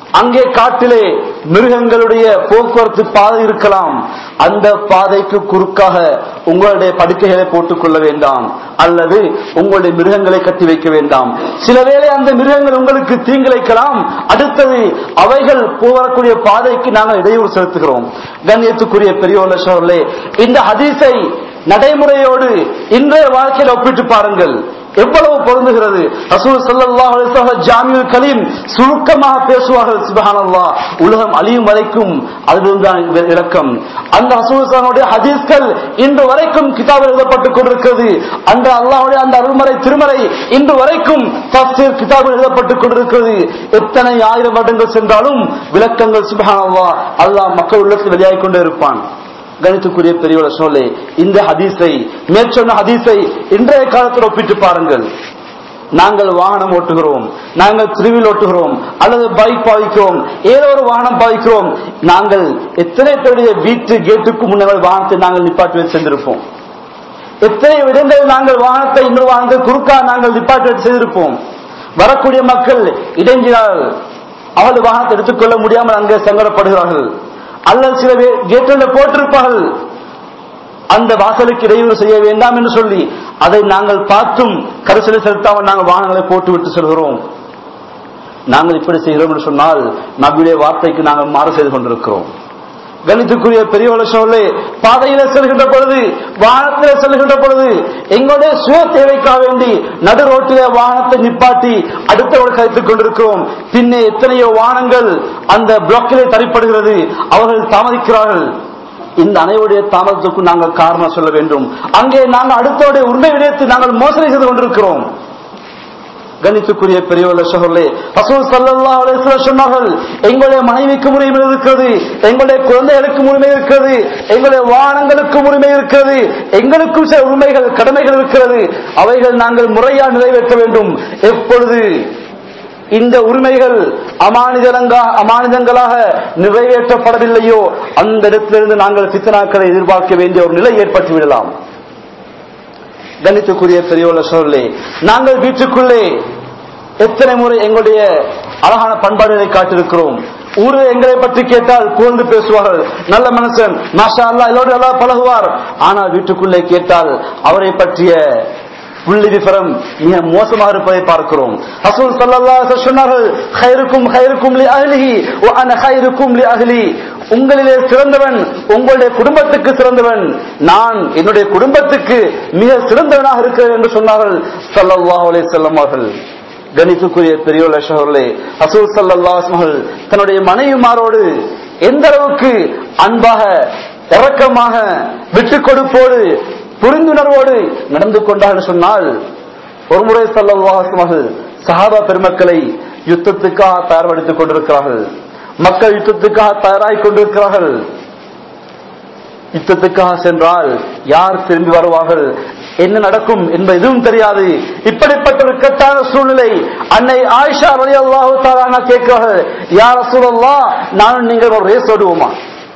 அங்கே காட்டிலே மிருகங்களுடைய போக்குவரத்து பாதை இருக்கலாம் அந்த பாதைக்கு குறுக்காக உங்களுடைய படுக்கைகளை போட்டுக் கொள்ள வேண்டாம் அல்லது உங்களுடைய மிருகங்களை கட்டி வைக்க வேண்டாம் சில வேளை அந்த மிருகங்கள் உங்களுக்கு தீங்கிழைக்கலாம் அடுத்தது அவைகள் போகக்கூடிய பாதைக்கு நாங்கள் இடையூறு செலுத்துகிறோம் கண்ணியத்துக்குரிய பெரியோர் சோழர்களே இந்த ஹதீஸை நடைமுறையோடு இன்றைய வாழ்க்கையில் ஒப்பிட்டு பாருங்கள் எவ்வளவு பொருந்துகிறது ரசூல் ஸல்லல்லாஹு அலைஹி வஸல்லம் ஜாமியுல் கலீம் சுருக்கமாக பேசுவார்கள் சுப்ஹானல்லாஹ் உலகம் அழியும் வரைக்கும் அதிலிருந்தான் இலக்கம் அந்த ரசூல் ஸல்லல்லாஹுடைய ஹதீஸ்கள் இன்று வரைக்கும் கிதாபில் எழுதப்பட்டுக் கொண்டிருக்கிறது அந்த அல்லாஹ்வுடைய அந்த அருள்மறை திருமறை இன்று வரைக்கும் தஃசீர் கிதாபில் எழுதப்பட்டுக் கொண்டிருக்கிறது எத்தனை ஆயிரம் வருடங்கள் சென்றாலும் விளக்கங்கள் சுப்ஹானல்லாஹ் அல்லாஹ் மக்கள் உள்ளத்தில் வெளியாகிக் கொண்டே இருப்பான் கணித்துக்குரிய பெரியவள சொல்லே இந்த ஹதீஸை மேற்சொன்ன ஹதீஸை இன்றைய காலத்தில் ஒப்பிட்டு பாருங்கள் நாங்கள் வாகனம் ஓட்டுகிறோம் நாங்கள் திருவில் ஓட்டுகிறோம் அல்லது பைக் பாவிக்கிறோம் ஏதோ ஒரு வாகனம் பாவிக்கிறோம் நாங்கள் எத்தனை பேருடைய வீட்டு கேட்டுக்கு முன்னால் வாகனத்தை நாங்கள் நிப்பாட்டி வச்சு சென்றிருப்போம் எத்தனை இடங்களில் நாங்கள் வாகனத்தை இன்னொரு வாகனத்தை குறுக்கா நாங்கள் நிப்பாட்டி வச்சு செய்திருப்போம் வரக்கூடிய மக்கள் இடைஞ்சினால் அவர்கள் வாகனத்தை எடுத்துக்கொள்ள முடியாமல் அங்கே சங்கடப்படுகிறார்கள் அல்லது சில கேட்டில் போட்டிருப்பார்கள் அந்த வாசலுக்கு இடையூறு செய்ய வேண்டாம் என்று சொல்லி அதை நாங்கள் பார்த்தும் கரிசலை செலுத்தாமல் நாங்கள் வாகனங்களை போட்டுவிட்டு செல்கிறோம் நாங்கள் இப்படி செய்கிறோம் என்று சொன்னால் நபியுடைய வார்த்தைக்கு நாங்கள் மாறு செய்து கொண்டிருக்கிறோம் கணித்துக்குரிய பெரியவள சொல்லி பாதையில செல்கின்ற பொழுது வாகனத்தில செல்கின்ற பொழுது எங்களுடைய சுய தேவைக்காக வேண்டி நடு ரோட்டில வாகனத்தை நிப்பாட்டி அடுத்தவர்கள் கழித்துக் கொண்டிருக்கிறோம் பின்னே எத்தனையோ வாகனங்கள் அந்த பிளாக்கிலே தரிப்படுகிறது அவர்கள் தாமதிக்கிறார்கள் இந்த அனைவருடைய தாமதத்துக்கும் நாங்கள் காரணம் சொல்ல வேண்டும் அங்கே நாங்கள் அடுத்தவருடைய உண்மை விடயத்தை நாங்கள் மோசடி செய்து கொண்டிருக்கிறோம் கணித்துக்குரிய பெரியவர்கள சகோதரே ரசூல் ஸல்லல்லாஹு அலைஹி வஸல்லம் சொன்னார்கள் எங்களுடைய மனைவிக்கு உரிமை இருக்கிறது எங்களுடைய குழந்தைகளுக்கு உரிமை இருக்கிறது எங்களுடைய வாகனங்களுக்கு உரிமை இருக்கிறது எங்களுக்கும் சில உரிமைகள் கடமைகள் இருக்கிறது அவைகள் நாங்கள் முறையாக நிறைவேற்ற வேண்டும் எப்பொழுது இந்த உரிமைகள் அமானிதங்கா அமானிதங்களாக நிறைவேற்றப்படவில்லையோ அந்த இடத்திலிருந்து நாங்கள் சித்தனாக்களை எதிர்பார்க்க வேண்டிய ஒரு நிலை ஏற்பட்டு விடலாம் கணித்துக்குரிய பெரியவள சொல்லி நாங்கள் வீட்டுக்குள்ளே எத்தனை முறை எங்களுடைய அழகான பண்பாடுகளை காட்டிருக்கிறோம் ஊரில் எங்களை பற்றி கேட்டால் புகழ்ந்து பேசுவார்கள் நல்ல மனுஷன் மாஷா அல்லா எல்லோரும் நல்லா பழகுவார் ஆனால் வீட்டுக்குள்ளே கேட்டால் அவரை பற்றிய புள்ளி விபரம் மிக மோசமாக இருப்பதை பார்க்கிறோம் ரசூல் ஸல்லல்லாஹு அலைஹி வஸல்லம் சொன்னார்கள் கைருக்கும் கைருக்கும் லி அஹ்லிஹி வ அன கைருக்கும் லி அஹ்லி உங்களிலே சிறந்தவன் உங்களுடைய குடும்பத்துக்கு சிறந்தவன் நான் என்னுடைய குடும்பத்துக்கு மிக சிறந்தவனாக இருக்கிறேன் என்று சொன்னார்கள் ஸல்லல்லாஹு அலைஹி வஸல்லம் அவர்கள் கணித்துக்குரிய பெரியோர் சகோதரர்களே ரசூல் ஸல்லல்லாஹு அலைஹி வஸல்லம் தன்னுடைய மனைவிமாரோடு எந்த அளவுக்கு அன்பாக இரக்கமாக விட்டுக் கொடுப்போடு புரிந்துணர்வோடு நடந்து கொண்டார்கள் சொன்னால் ஒருமுறை சல்லவாசமாக சஹாபா பெருமக்களை யுத்தத்துக்காக தயார்படுத்திக் கொண்டிருக்கிறார்கள் மக்கள் யுத்தத்துக்காக தயாராகிக் கொண்டிருக்கிறார்கள் யுத்தத்துக்காக சென்றால் யார் திரும்பி வருவார்கள் என்ன நடக்கும் என்பது எதுவும் தெரியாது இப்படிப்பட்ட ஒரு கட்டான சூழ்நிலை அன்னை ஆயிஷா ரலி அல்லாஹு தாலானா கேட்கிறார்கள் யார் சூழல்லா நானும் நீங்கள் ஒரு ரேஸ் ஓடுவோமா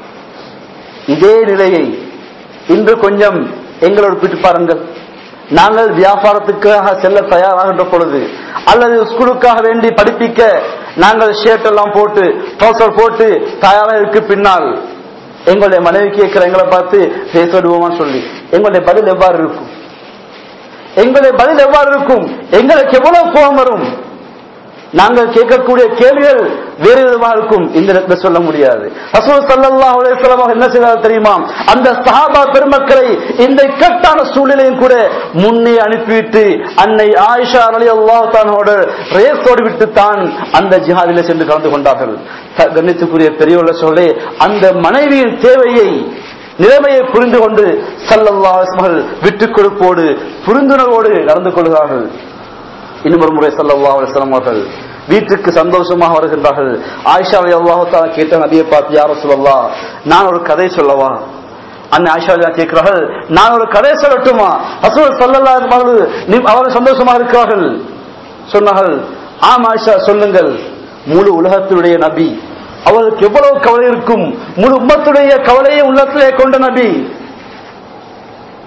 இதே நிலையை இன்று கொஞ்சம் எங்களோடு பிட்டு பாருங்கள் நாங்கள் வியாபாரத்துக்காக செல்ல தயாராகின்ற பொழுது அல்லது ஸ்கூலுக்காக வேண்டி படிப்பிக்க நாங்கள் ஷர்ட் எல்லாம் போட்டு ட்ரௌசர் போட்டு தயாராக இருக்கு பின்னால் எங்களுடைய மனைவி கேட்கிற எங்களை பார்த்து பேச விடுவோமான்னு சொல்லி எங்களுடைய பதில் எவ்வாறு இருக்கும் எங்களுடைய பதில் எவ்வாறு இருக்கும் எங்களுக்கு எவ்வளவு கோபம் வரும் நாங்கள் கேட்கக்கூடிய கேள்விகள் வேறு விதமாக இருக்கும் இந்த இடத்துல சொல்ல முடியாது ரசூல் ஸல்லல்லாஹு அலைஹி வஸல்லம் என்ன செய்தார் தெரியுமா அந்த சஹாபா பெருமக்களை இந்த இக்கட்டான சூழ்நிலையும் கூட முன்னே அனுப்பிவிட்டு அன்னை ஆயிஷா ரலியல்லாஹு தஆலாவோடு ரேஸோடு விட்டு தான் அந்த ஜிஹாதிலே சென்று கலந்து கொண்டார்கள் த- கண்ணியத்துக்குரிய பெரியவர்கள சொல்லே அந்த மனைவியின் தேவையை நிலைமையை புரிந்து கொண்டு சல்லல்லாஹு அலைஹி வஸல்லம் விட்டுக் கொடுப்போடு புரிந்துணர்வோடு நடந்து கொள்கிறார்கள் இன்னும் ஒரு முறை சல்லல்லாஹு அலைஹி வஸல்லம் அவர்கள் வீட்டுக்கு சந்தோஷமாக வருகின்றார்கள் ஆயிஷா அல்லாஹு தாலா கேட்ட நபியை பார்த்து யார சொல்லவா நான் ஒரு கதை சொல்லவா அண்ணன் ஆயிஷா அலியா கேட்கிறார்கள் நான் ஒரு கதை சொல்லட்டுமா ரசூல் சல்லல்லாஹு அலைஹி அவர்கள் நீ- அவர்கள் சந்தோஷமாக இருக்கிறார்கள் சொன்னார்கள் ஆம் ஆயிஷா சொல்லுங்கள் முழு உலகத்தினுடைய நபி அவருக்கு எவ்வளவு கவலை இருக்கும் முழு உம்மத்துடைய கவலையை உள்ளத்திலே கொண்ட நபி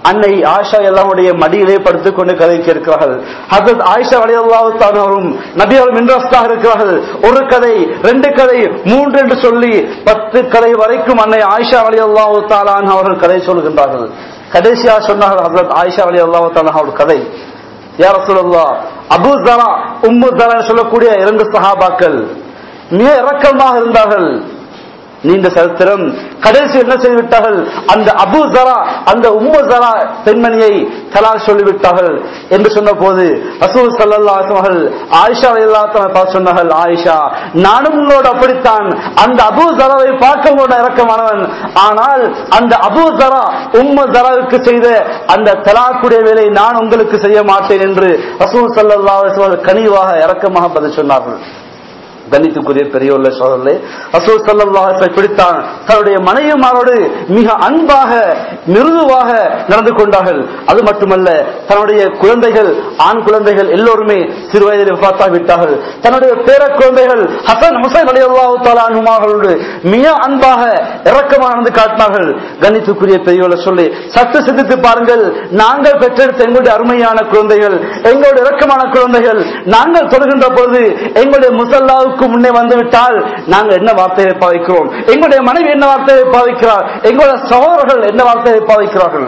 அன்னை ஆயிஷா எல்லாருடைய மடியிலே படுத்துக் கொண்டு கதை கேட்கிறார்கள் ஹசரத் ஆயிஷா அலி அல்லாஹும் நபி அவர்கள் இன்ட்ரெஸ்டாக இருக்கிறார்கள் ஒரு கதை ரெண்டு கதை மூன்று என்று சொல்லி பத்து கதை வரைக்கும் அன்னை ஆயிஷா அலி அல்லாஹு தாலான் அவர்கள் கதை சொல்கின்றார்கள் கடைசியா சொன்னார்கள் ஹசரத் ஆயிஷா அலி அல்லாஹு தாலா அவர்கள் கதை யார சொல்லா அபு ஜரா உம்மு ஜரா சொல்லக்கூடிய இரண்டு சஹாபாக்கள் மிக இரக்கமாக இருந்தார்கள் நீண்ட சரித்திரம் கடைசி என்ன செய்துவிட்டார்கள் அந்த அபு ஜரா அந்த உம்மு ஜரா பெண்மணியை தலால் சொல்லிவிட்டார்கள் என்று சொன்ன போது ரசூல் சல்லா அவர்கள் ஆயிஷா அல்லா சொன்னார்கள் ஆயிஷா நானும் உங்களோடு அப்படித்தான் அந்த அபு ஜராவை பார்க்க உங்களோட இறக்கமானவன் ஆனால் அந்த அபு ஜரா உம்மு ஜராவுக்கு செய்த அந்த தலாக்குடைய வேலை நான் உங்களுக்கு செய்ய மாட்டேன் என்று ரசூல் சல்லா கனிவாக இறக்கமாக பதில் சொன்னார்கள் கணித்துக்குரிய பெரியோர்ல சோதரே ரசூல் சல்லாஹ் பிடித்தான் தன்னுடைய மனைவிமாரோடு மிக அன்பாக மிருதுவாக நடந்து கொண்டார்கள் அது மட்டுமல்ல தன்னுடைய குழந்தைகள் ஆண் குழந்தைகள் எல்லோருமே சிறு வயதில் பார்த்தா விட்டார்கள் தன்னுடைய பேர குழந்தைகள் ஹசன் ஹுசைன் அலி அல்லாஹு மிக அன்பாக இறக்கமாக நடந்து காட்டினார்கள் கணித்துக்குரிய பெரியோர்ல சொல்லி சற்று சிந்தித்து பாருங்கள் நாங்கள் பெற்றெடுத்த எங்களுடைய அருமையான குழந்தைகள் எங்களுடைய இறக்கமான குழந்தைகள் நாங்கள் தொடுகின்ற பொழுது எங்களுடைய முசல்லாவுக்கு முன்னே வந்துவிட்டால் நாங்கள் என்ன வார்த்தையை பாவிக்கிறோம் எங்களுடைய மனைவி என்ன வார்த்தையை பாவிக்கிறார் எங்களுடைய சகோதரர்கள் என்ன வார்த்தையை பாவிக்கிறார்கள்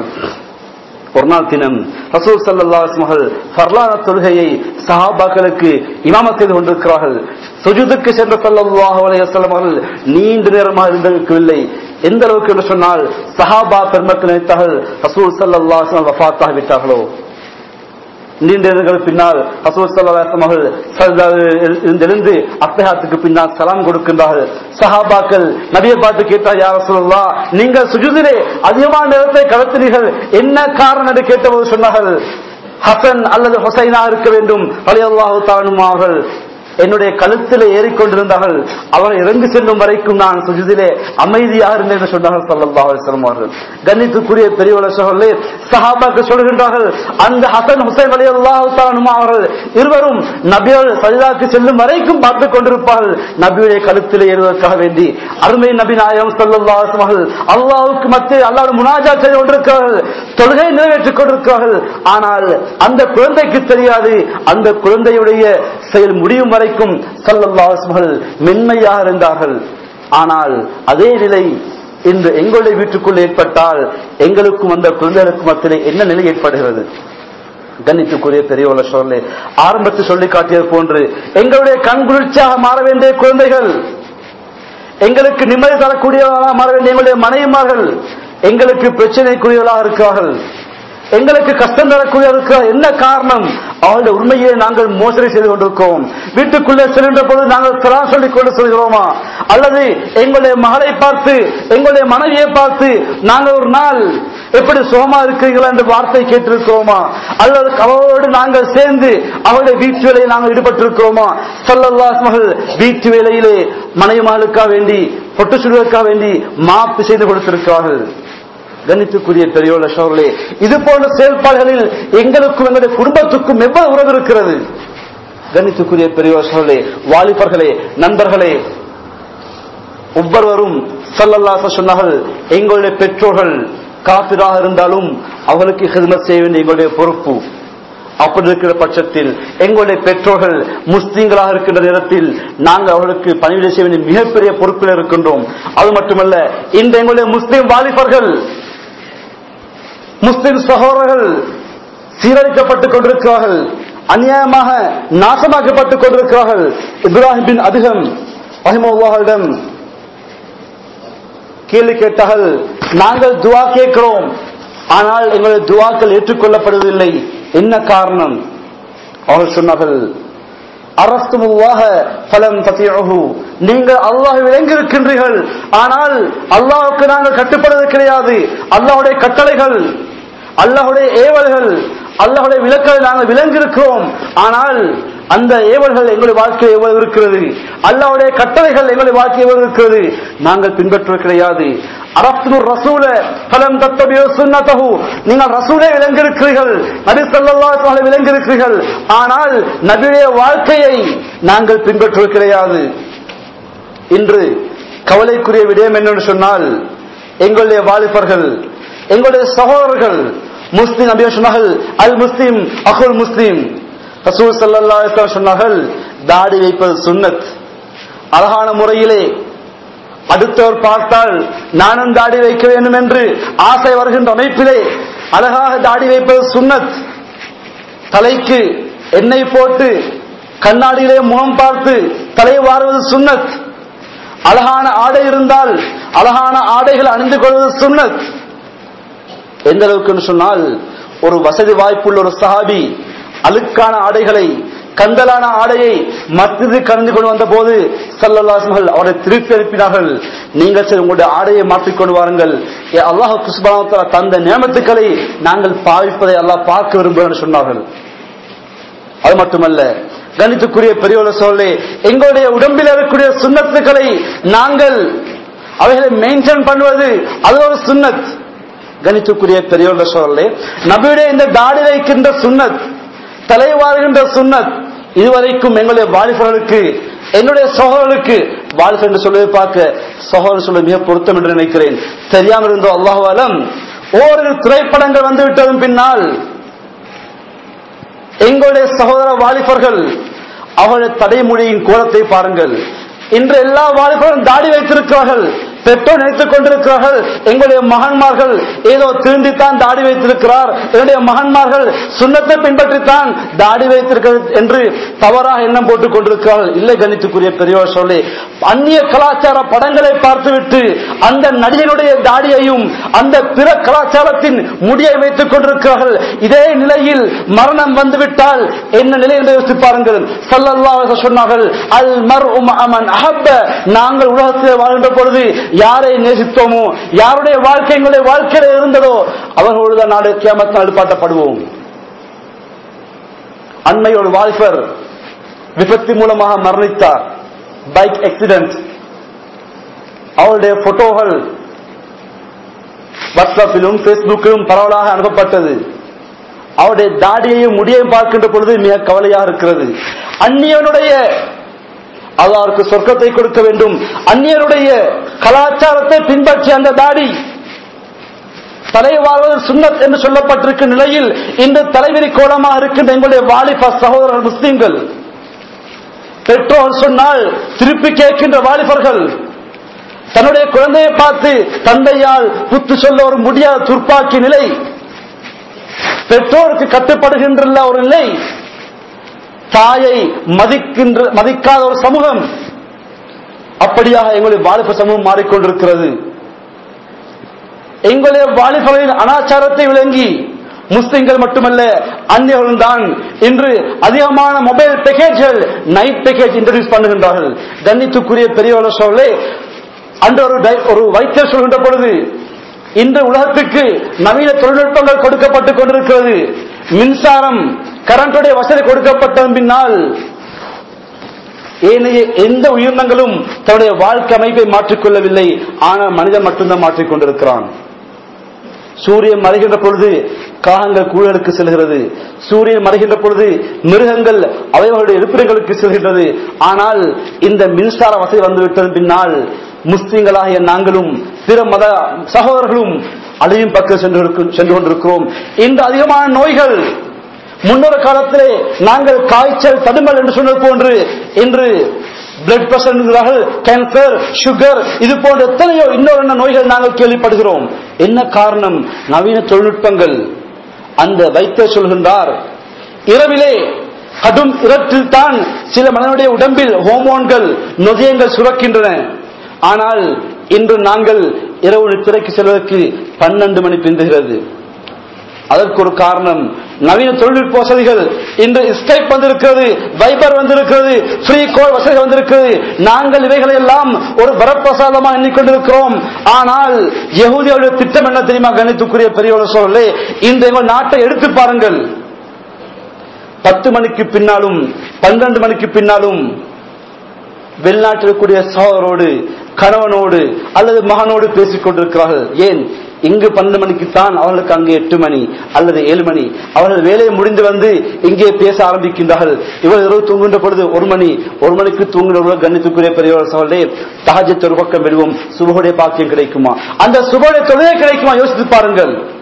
ஒரு நாள் தினம் ரசூல் சல்லாஸ்மகள் ஃபர்லான தொழுகையை சஹாபாக்களுக்கு இமாமத் செய்து கொண்டிருக்கிறார்கள் சுஜுதுக்கு சென்ற சல்லாஹ் அலையம் அவர்கள் நீண்ட நேரமாக இருந்திருக்கவில்லை எந்த அளவுக்கு என்று சொன்னால் சஹாபா பெருமக்கள் நினைத்தார்கள் ரசூல் சல்லாஹ் வஃபாத்தாக விட்டார்களோ நீண்ட நேரங்கள் பின்னால் ஹசூர் சல்லாசம் அவர்கள் எழுந்து அத்தஹாத்துக்கு பின்னால் சலாம் கொடுக்கின்றார்கள் சஹாபாக்கள் நபியை பார்த்து கேட்டார் யார சொல்லலாம் நீங்கள் சுஜுதிலே அதிகமான நேரத்தை கடத்தினீர்கள் என்ன காரணம் என்று கேட்டபோது சொன்னார்கள் ஹசன் அல்லது ஹொசைனா இருக்க வேண்டும் அலி அல்லாஹு தானும் அவர்கள் என்னுடைய கழுத்தில் ஏறிக்கொண்டிருந்தார்கள் அவர் இறங்கு செல்லும் வரைக்கும் நான் சுஜிதிலே அமைதியாக இருந்தேன் என்று சொன்னார்கள் சல்லல்லாஹு அலைஹி வஸல்லம் அவர்கள் கண்ணியத்துக்குரிய பெரியவள சகோதரே சஹாபாக்கு சொல்கின்றார்கள் அந்த ஹசன் ஹுசைன் அலி அல்லாஹு தானும் அவர்கள் இருவரும் நபியோடு சஜிதாக்கு செல்லும் வரைக்கும் பார்த்துக் கொண்டிருப்பார்கள் நபியுடைய கழுத்தில் ஏறுவதற்காக வேண்டி அருமை நபி நாயகம் சல்லல்லாஹு அலைஹி வஸல்லம் அவர்கள் அல்லாஹ்வுக்கு மத்திய அல்லாஹ் முனாஜா செய்து கொண்டிருக்கிறார்கள் தொழுகை நிறைவேற்றிக் கொண்டிருக்கிறார்கள் ஆனால் அந்த குழந்தைக்கு தெரியாது அந்த குழந்தையுடைய செயல் முடியும் வரைக்கும் சல்லல்லாஹுகள் மென்மையாக இருந்தார்கள் ஆனால் அதே நிலை இன்று எங்களுடைய வீட்டுக்குள் ஏற்பட்டால் எங்களுக்கும் அந்த குழந்தைகளுக்கும் மத்தியிலே என்ன நிலை ஏற்படுகிறது கண்ணித்துக்குரிய பெரியவள சொல்லே ஆரம்பத்தில் சொல்லி காட்டியது போன்று எங்களுடைய கண் குளிர்ச்சியாக மாற வேண்டிய குழந்தைகள் எங்களுக்கு நிம்மதி தரக்கூடியவர்களாக மாற வேண்டிய எங்களுடைய மனைவிமார்கள் எங்களுக்கு பிரச்சனைக்குரியவர்களாக இருக்கிறார்கள் எங்களுக்கு கஷ்டம் தரக்கூடிய இருக்கிற என்ன காரணம் அவளுடைய உண்மையை நாங்கள் மோசடி செய்து கொண்டிருக்கிறோம் வீட்டுக்குள்ளே செல்கின்ற போது நாங்கள் சலாம் சொல்லிக் கொண்டு செல்கிறோமா அல்லது எங்களுடைய மகளை பார்த்து எங்களுடைய மனைவியை பார்த்து நாங்கள் ஒரு நாள் எப்படி சுகமா இருக்கிறீங்களா என்ற வார்த்தை கேட்டிருக்கிறோமா அல்லது அவளோடு நாங்கள் சேர்ந்து அவளுடைய வீட்டு வேலையில் நாங்கள் ஈடுபட்டிருக்கிறோமா சொல்லல்லாஸ் மகள் வீட்டு வேலையிலே மனைவிமாளுக்காக வேண்டி பொட்டு சுடுவதற்காக வேண்டி மாப்பு செய்து கொடுத்திருக்கிறார்கள் கணித்துக்குரிய பெரியோட சோழர்களே இது போன்ற செயல்பாடுகளில் எங்களுக்கும் எங்களுடைய குடும்பத்துக்கும் எவ்வளவு உறவு இருக்கிறது கணித்துக்குரிய பெரியோர் சோழர்களே வாலிபர்களே நண்பர்களே ஒவ்வொருவரும் சல்லல்லாச சொன்னார்கள் எங்களுடைய பெற்றோர்கள் காப்பிராக இருந்தாலும் அவர்களுக்கு ஹிதமத் செய்ய வேண்டிய எங்களுடைய பொறுப்பு அப்படி இருக்கிற பட்சத்தில் எங்களுடைய பெற்றோர்கள் முஸ்லீம்களாக இருக்கின்ற நேரத்தில் நாங்கள் அவர்களுக்கு பணிவிடை செய்ய வேண்டிய மிகப்பெரிய பொறுப்பில் இருக்கின்றோம் அது மட்டுமல்ல இந்த எங்களுடைய முஸ்லீம் வாலிபர்கள் முஸ்லிம் சகோதரர்கள் சீரழிக்கப்பட்டுக் கொண்டிருக்கிறார்கள் அநியாயமாக நாசமாக்கப்பட்டுக் கொண்டிருக்கிறார்கள் இப்ராஹிம் பின் அதிகம் ரஹிமுல்லாஹிடம் கேள்வி கேட்டார்கள் நாங்கள் துவா கேட்கிறோம் ஆனால் எங்களுடைய துவாக்கள் ஏற்றுக்கொள்ளப்படுவதில்லை என்ன காரணம் அவர்கள் சொன்னார்கள் அரஸ்துமுல்லாக பலம் தத்தியகு நீங்கள் அல்லாஹ் விளங்கியிருக்கின்றீர்கள் ஆனால் அல்லாஹுக்கு நாங்கள் கட்டுப்படுவது கிடையாது அல்லாஹுடைய கட்டளைகள் அல்லாஹுடைய ஏவல்கள் அல்லாஹுடைய விளக்கலை நாங்கள் விளங்கியிருக்கிறோம் ஆனால் அந்த ஏவல்கள் எங்களுடைய வாழ்க்கை எவ்வளவு இருக்கிறது அல்லாவுடைய கட்டளைகள் எங்களுடைய வாழ்க்கை எவ்வளவு இருக்கிறது நாங்கள் பின்பற்றுவது கிடையாது அரசு ரசூல பலம் தத்தபியோ சுன்னதகு நீங்கள் ரசூலை விளங்கியிருக்கிறீர்கள் நபி சொல்லா விளங்கியிருக்கிறீர்கள் ஆனால் நபியுடைய வாழ்க்கையை நாங்கள் பின்பற்றுவது கிடையாது இன்று கவலைக்குரிய விடயம் என்னன்னு சொன்னால் எங்களுடைய வாலிபர்கள் எங்களுடைய சகோதரர்கள் முஸ்லிம் நபியா சொன்னார்கள் அல் முஸ்லிம் அகுல் முஸ்லிம் ரசூல் ஸல்லல்லாஹு அலைஹி வஸல்லம் சொன்னார்கள் தாடி வைப்பது சுன்னத் அழகான முறையிலே அடுத்தவர் பார்த்தால் நானும் தாடி வைக்க வேண்டும் என்று ஆசை வருகின்ற அமைப்பிலே அழகாக தாடி வைப்பது சுன்னத் தலைக்கு எண்ணெய் போட்டு கண்ணாடியிலே முகம் பார்த்து தலை வாருவது சுன்னத் அழகான ஆடை இருந்தால் அழகான ஆடைகள் அணிந்து கொள்வது சுன்னத் எந்த அளவுக்கு சொன்னால் ஒரு வசதி வாய்ப்புள்ள ஒரு சஹாபி அழுக்கான ஆடைகளை கந்தலான ஆடையை மத்தியது கலந்து கொண்டு வந்த போது சல்லல்லாசர்கள் அவரை திருப்பி அனுப்பினார்கள் நீங்கள் சரி உங்களுடைய ஆடையை மாற்றிக்கொண்டு வாருங்கள் ஏ அல்லாஹ் குஸ்பான தந்த நியமத்துக்களை நாங்கள் பாவிப்பதை அல்லாஹ் பார்க்க விரும்புகிறேன் சொன்னார்கள் அது மட்டுமல்ல கணித்துக்குரிய பெரியவர சொல்லே எங்களுடைய உடம்பில் இருக்கக்கூடிய சுண்ணத்துக்களை நாங்கள் அவைகளை மெயின்டைன் பண்ணுவது அது ஒரு சுன்னத் கணித்துக்குரிய பெரியவர சொல்லலே நபியுடைய இந்த தாடி வைக்கின்ற சுன்னத் தலை வாருகின்ற சுன்னத் இதுவரைக்கும் எங்களுடைய வாலிபர்களுக்கு என்னுடைய சகோதரர்களுக்கு வாலிபர் என்று சொல்வதை பார்க்க சகோதரர் சொல்ல மிக பொருத்தம் என்று நினைக்கிறேன் தெரியாமல் இருந்தோ அல்லாஹாலம் ஓரிரு திரைப்படங்கள் வந்து விட்டதும் பின்னால் எங்களுடைய சகோதர வாலிபர்கள் அவருடைய தடைமொழியின் கோலத்தை பாருங்கள் இன்று எல்லா வாலிபர்களும் தாடி வைத்திருக்கிறார்கள் பெற்றோர் நினைத்துக் கொண்டிருக்கிறார்கள் எங்களுடைய மகன்மார்கள் ஏதோ திருந்தித்தான் தாடி வைத்திருக்கிறார் என்னுடைய மகன்மார்கள் சுண்ணத்தை பின்பற்றித்தான் தாடி வைத்திருக்கிறது என்று தவறாக எண்ணம் போட்டுக் கொண்டிருக்கிறார்கள் இல்லை கணித்துக்குரிய பெரியவர் சொல்லி அந்நிய கலாச்சார படங்களை பார்த்துவிட்டு அந்த நடிகனுடைய தாடியையும் அந்த பிற கலாச்சாரத்தின் முடியை வைத்துக் கொண்டிருக்கிறார்கள் இதே நிலையில் மரணம் வந்துவிட்டால் என்ன நிலை என்று யோசித்து பாருங்கள் சல்லல்லாஹு சொன்னார்கள் அல் மர் அமன் அஹப்ப நாங்கள் உலகத்தில் வாழ்கின்ற பொழுது யாரை நேசித்தோமோ யாருடைய வாழ்க்கை எங்களுடைய வாழ்க்கையில இருந்ததோ அவர்களோடு தான் நாடு கேமத்தில் நடுப்பாட்டப்படுவோம் அண்மை ஒரு வாலிபர் விபத்து மூலமாக மரணித்தார் பைக் ஆக்சிடென்ட் அவருடைய போட்டோகள் வாட்ஸ்அப்பிலும் பேஸ்புக்கிலும் பரவலாக அனுப்பப்பட்டது அவருடைய தாடியையும் முடியையும் பார்க்கின்ற பொழுது மிக கவலையாக இருக்கிறது அந்நியனுடைய அல்லாருக்கு சொர்க்கத்தை கொடுக்க வேண்டும் அந்நியருடைய கலாச்சாரத்தை பின்பற்றி அந்த தாடி தலைவாழ்வது சுன்னத் என்று சொல்லப்பட்டிருக்கும் நிலையில் இன்று தலைவிரி கோலமாக இருக்கின்ற எங்களுடைய வாலிப சகோதரர்கள் முஸ்லீம்கள் பெற்றோர் சொன்னால் திருப்பி கேட்கின்ற வாலிபர்கள் தன்னுடைய குழந்தையை பார்த்து தந்தையால் புத்து சொல்ல ஒரு முடியாத துர்ப்பாக்கி நிலை பெற்றோருக்கு கட்டுப்படுகின்ற ஒரு நிலை தாயை மதிக்கின்ற மதிக்காத ஒரு சமூகம் அப்படியாக எங்களுடைய வாலிப சமூகம் மாறிக்கொண்டிருக்கிறது எங்களுடைய வாலிபர்களின் அனாச்சாரத்தை விளங்கி முஸ்லிம்கள் மட்டுமல்ல அந்நியர்களும் தான் இன்று அதிகமான மொபைல் பேக்கேஜ்கள் நைட் பேக்கேஜ் இன்ட்ரடியூஸ் பண்ணுகின்றார்கள் கண்ணித்துக்குரிய பெரியவர்கள் சொல்லே அன்று ஒரு ஒரு வைத்தியர் சொல்கின்ற பொழுது இன்று உலகத்துக்கு நவீன தொழில்நுட்பங்கள் கொடுக்கப்பட்டுக் கொண்டிருக்கிறது மின்சாரம் கரண்டுடைய வசதி கொடுக்கப்பட்டதன் பின்னால் ஏனைய எந்த உயிரினங்களும் தன்னுடைய வாழ்க்கை அமைப்பை மாற்றிக்கொள்ளவில்லை ஆனால் மனிதன் மட்டும்தான் மாற்றிக்கொண்டிருக்கிறான் சூரியன் மறைகின்ற பொழுது காகங்கள் கூழலுக்கு செல்கிறது சூரியன் மறைகின்ற பொழுது மிருகங்கள் அவைகளுடைய இருப்பிடங்களுக்கு செல்கின்றது ஆனால் இந்த மின்சார வசதி வந்துவிட்டதன் பின்னால் முஸ்லிம்களாகிய நாங்களும் பிற மத சகோதரர்களும் அழியும் பக்கம் சென்று சென்று கொண்டிருக்கிறோம் இந்த அதிகமான நோய்கள் முன்னொரு காலத்திலே நாங்கள் காய்ச்சல் தடுமல் என்று சொன்னது போன்று இன்று பிளட் பிரஷர் என்கிறார்கள் கேன்சர் சுகர் இது போன்ற எத்தனையோ இன்னொரு நோய்கள் நாங்கள் கேள்விப்படுகிறோம் என்ன காரணம் நவீன தொழில்நுட்பங்கள் அந்த வைத்தியர் சொல்கின்றார் இரவிலே கடும் இரட்டில் தான் சில மனிதனுடைய உடம்பில் ஹோமோன்கள் நொதியங்கள் சுரக்கின்றன ஆனால் இன்று நாங்கள் இரவு திரைக்கு செல்வதற்கு பன்னெண்டு மணி பிந்துகிறது அதற்கு ஒரு காரணம் நவீன தொழில்நுட்ப வசதிகள் இன்று ஸ்கைப் வந்திருக்கிறது வைபர் வந்திருக்கிறது ஃப்ரீ கோல் வசதி வந்திருக்கிறது நாங்கள் இவைகளை எல்லாம் ஒரு வரப்பிரசாதமாக எண்ணிக்கொண்டிருக்கிறோம் ஆனால் யகுதியுடைய திட்டம் என்ன தெரியுமா கணித்துக்குரிய பெரியவர்கள் சொல்லலே இந்த எங்கள் நாட்டை எடுத்து பாருங்கள் பத்து மணிக்கு பின்னாலும் பன்னிரண்டு மணிக்கு பின்னாலும் வெளிநாட்டில் இருக்கக்கூடிய சகோதரோடு கணவனோடு அல்லது மகனோடு பேசிக் கொண்டிருக்கிறார்கள் ஏன் இங்கு பன்னெண்டு மணிக்கு தான் அவர்களுக்கு அங்கே எட்டு மணி அல்லது ஏழு மணி அவர்கள் வேலையை முடிந்து வந்து இங்கே பேச ஆரம்பிக்கின்றார்கள் இவர் இரவு தூங்குகின்ற பொழுது ஒரு மணி ஒரு மணிக்கு தூங்குகிறவர்கள் கண்ணித்துக்குரிய பெரியவர் சகோதரே தகஜத்தை ஒரு பக்கம் விடுவோம் சுபகுடைய பாக்கியம் கிடைக்குமா அந்த சுபகுடைய தொழிலே கிடைக்குமா யோசித்து பாருங்கள்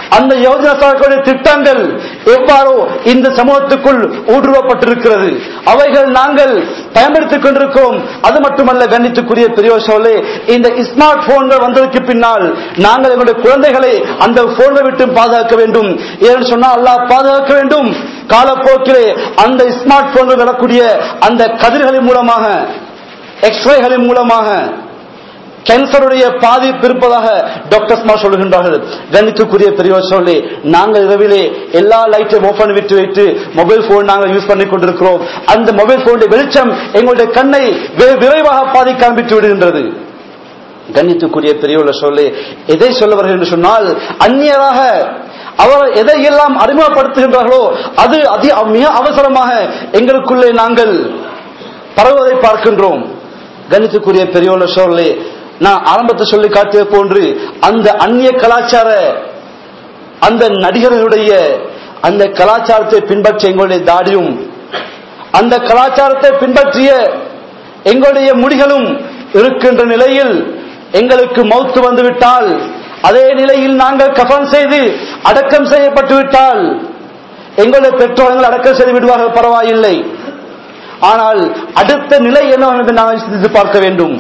அந்த யோஜனா திட்டங்கள் எவ்வாறோ இந்த சமூகத்துக்குள் ஊடுருவப்பட்டிருக்கிறது அவைகள் நாங்கள் பயன்படுத்திக் கொண்டிருக்கிறோம் அது மட்டுமல்ல கண்ணித்துக்குரிய பெரியோசோலே இந்த ஸ்மார்ட் போன்கள் வந்ததற்கு பின்னால் நாங்கள் எங்களுடைய குழந்தைகளை அந்த போன்களை விட்டு பாதுகாக்க வேண்டும் ஏன்னு சொன்னால் அல்லாஹ் பாதுகாக்க வேண்டும் காலப்போக்கிலே அந்த ஸ்மார்ட் போன்கள் வரக்கூடிய அந்த கதிர்களின் மூலமாக எக்ஸ்ரேகளின் மூலமாக கேன்சருடைய பாதிப்பு இருப்பதாக டாக்டர்ஸ் சொல்லுகின்றார்கள் கணித்துக்குரிய பெரியவர் சொல்லி நாங்கள் இரவிலே எல்லா லைட்டையும் ஓபன் விட்டு வைத்து மொபைல் போன் நாங்கள் யூஸ் பண்ணி கொண்டிருக்கிறோம் அந்த மொபைல் போனுடைய வெளிச்சம் எங்களுடைய கண்ணை வெ- விரைவாக பாதிக்க ஆரம்பித்து விடுகின்றது கண்ணித்துக்குரிய பெரியவர் சொல்லி எதை சொல்ல வருகிறேன் என்று சொன்னால் அந்நியராக அவர் எதையெல்லாம் அறிமுகப்படுத்துகின்றார்களோ அது அதி மிக அவசரமாக எங்களுக்குள்ளே நாங்கள் பரவுவதை பார்க்கின்றோம் கணித்துக்குரிய பெரியவர் சொல்லி நான் ஆரம்பத்தை சொல்லி காட்டிய போன்று அந்த அந்நிய கலாச்சார அந்த நடிகர்களுடைய அந்த கலாச்சாரத்தை பின்பற்ற எங்களுடைய தாடியும் அந்த கலாச்சாரத்தை பின்பற்றிய எங்களுடைய முடிகளும் இருக்கின்ற நிலையில் எங்களுக்கு மௌத்து வந்துவிட்டால் அதே நிலையில் நாங்கள் கஃன் செய்து அடக்கம் செய்யப்பட்டு விட்டால் எங்களுடைய பெற்றோர்கள் அடக்கம் செய்து விடுவார்கள் பரவாயில்லை ஆனால் அடுத்த நிலை என்ன என்று நாங்கள் சிந்தித்து பார்க்க வேண்டும்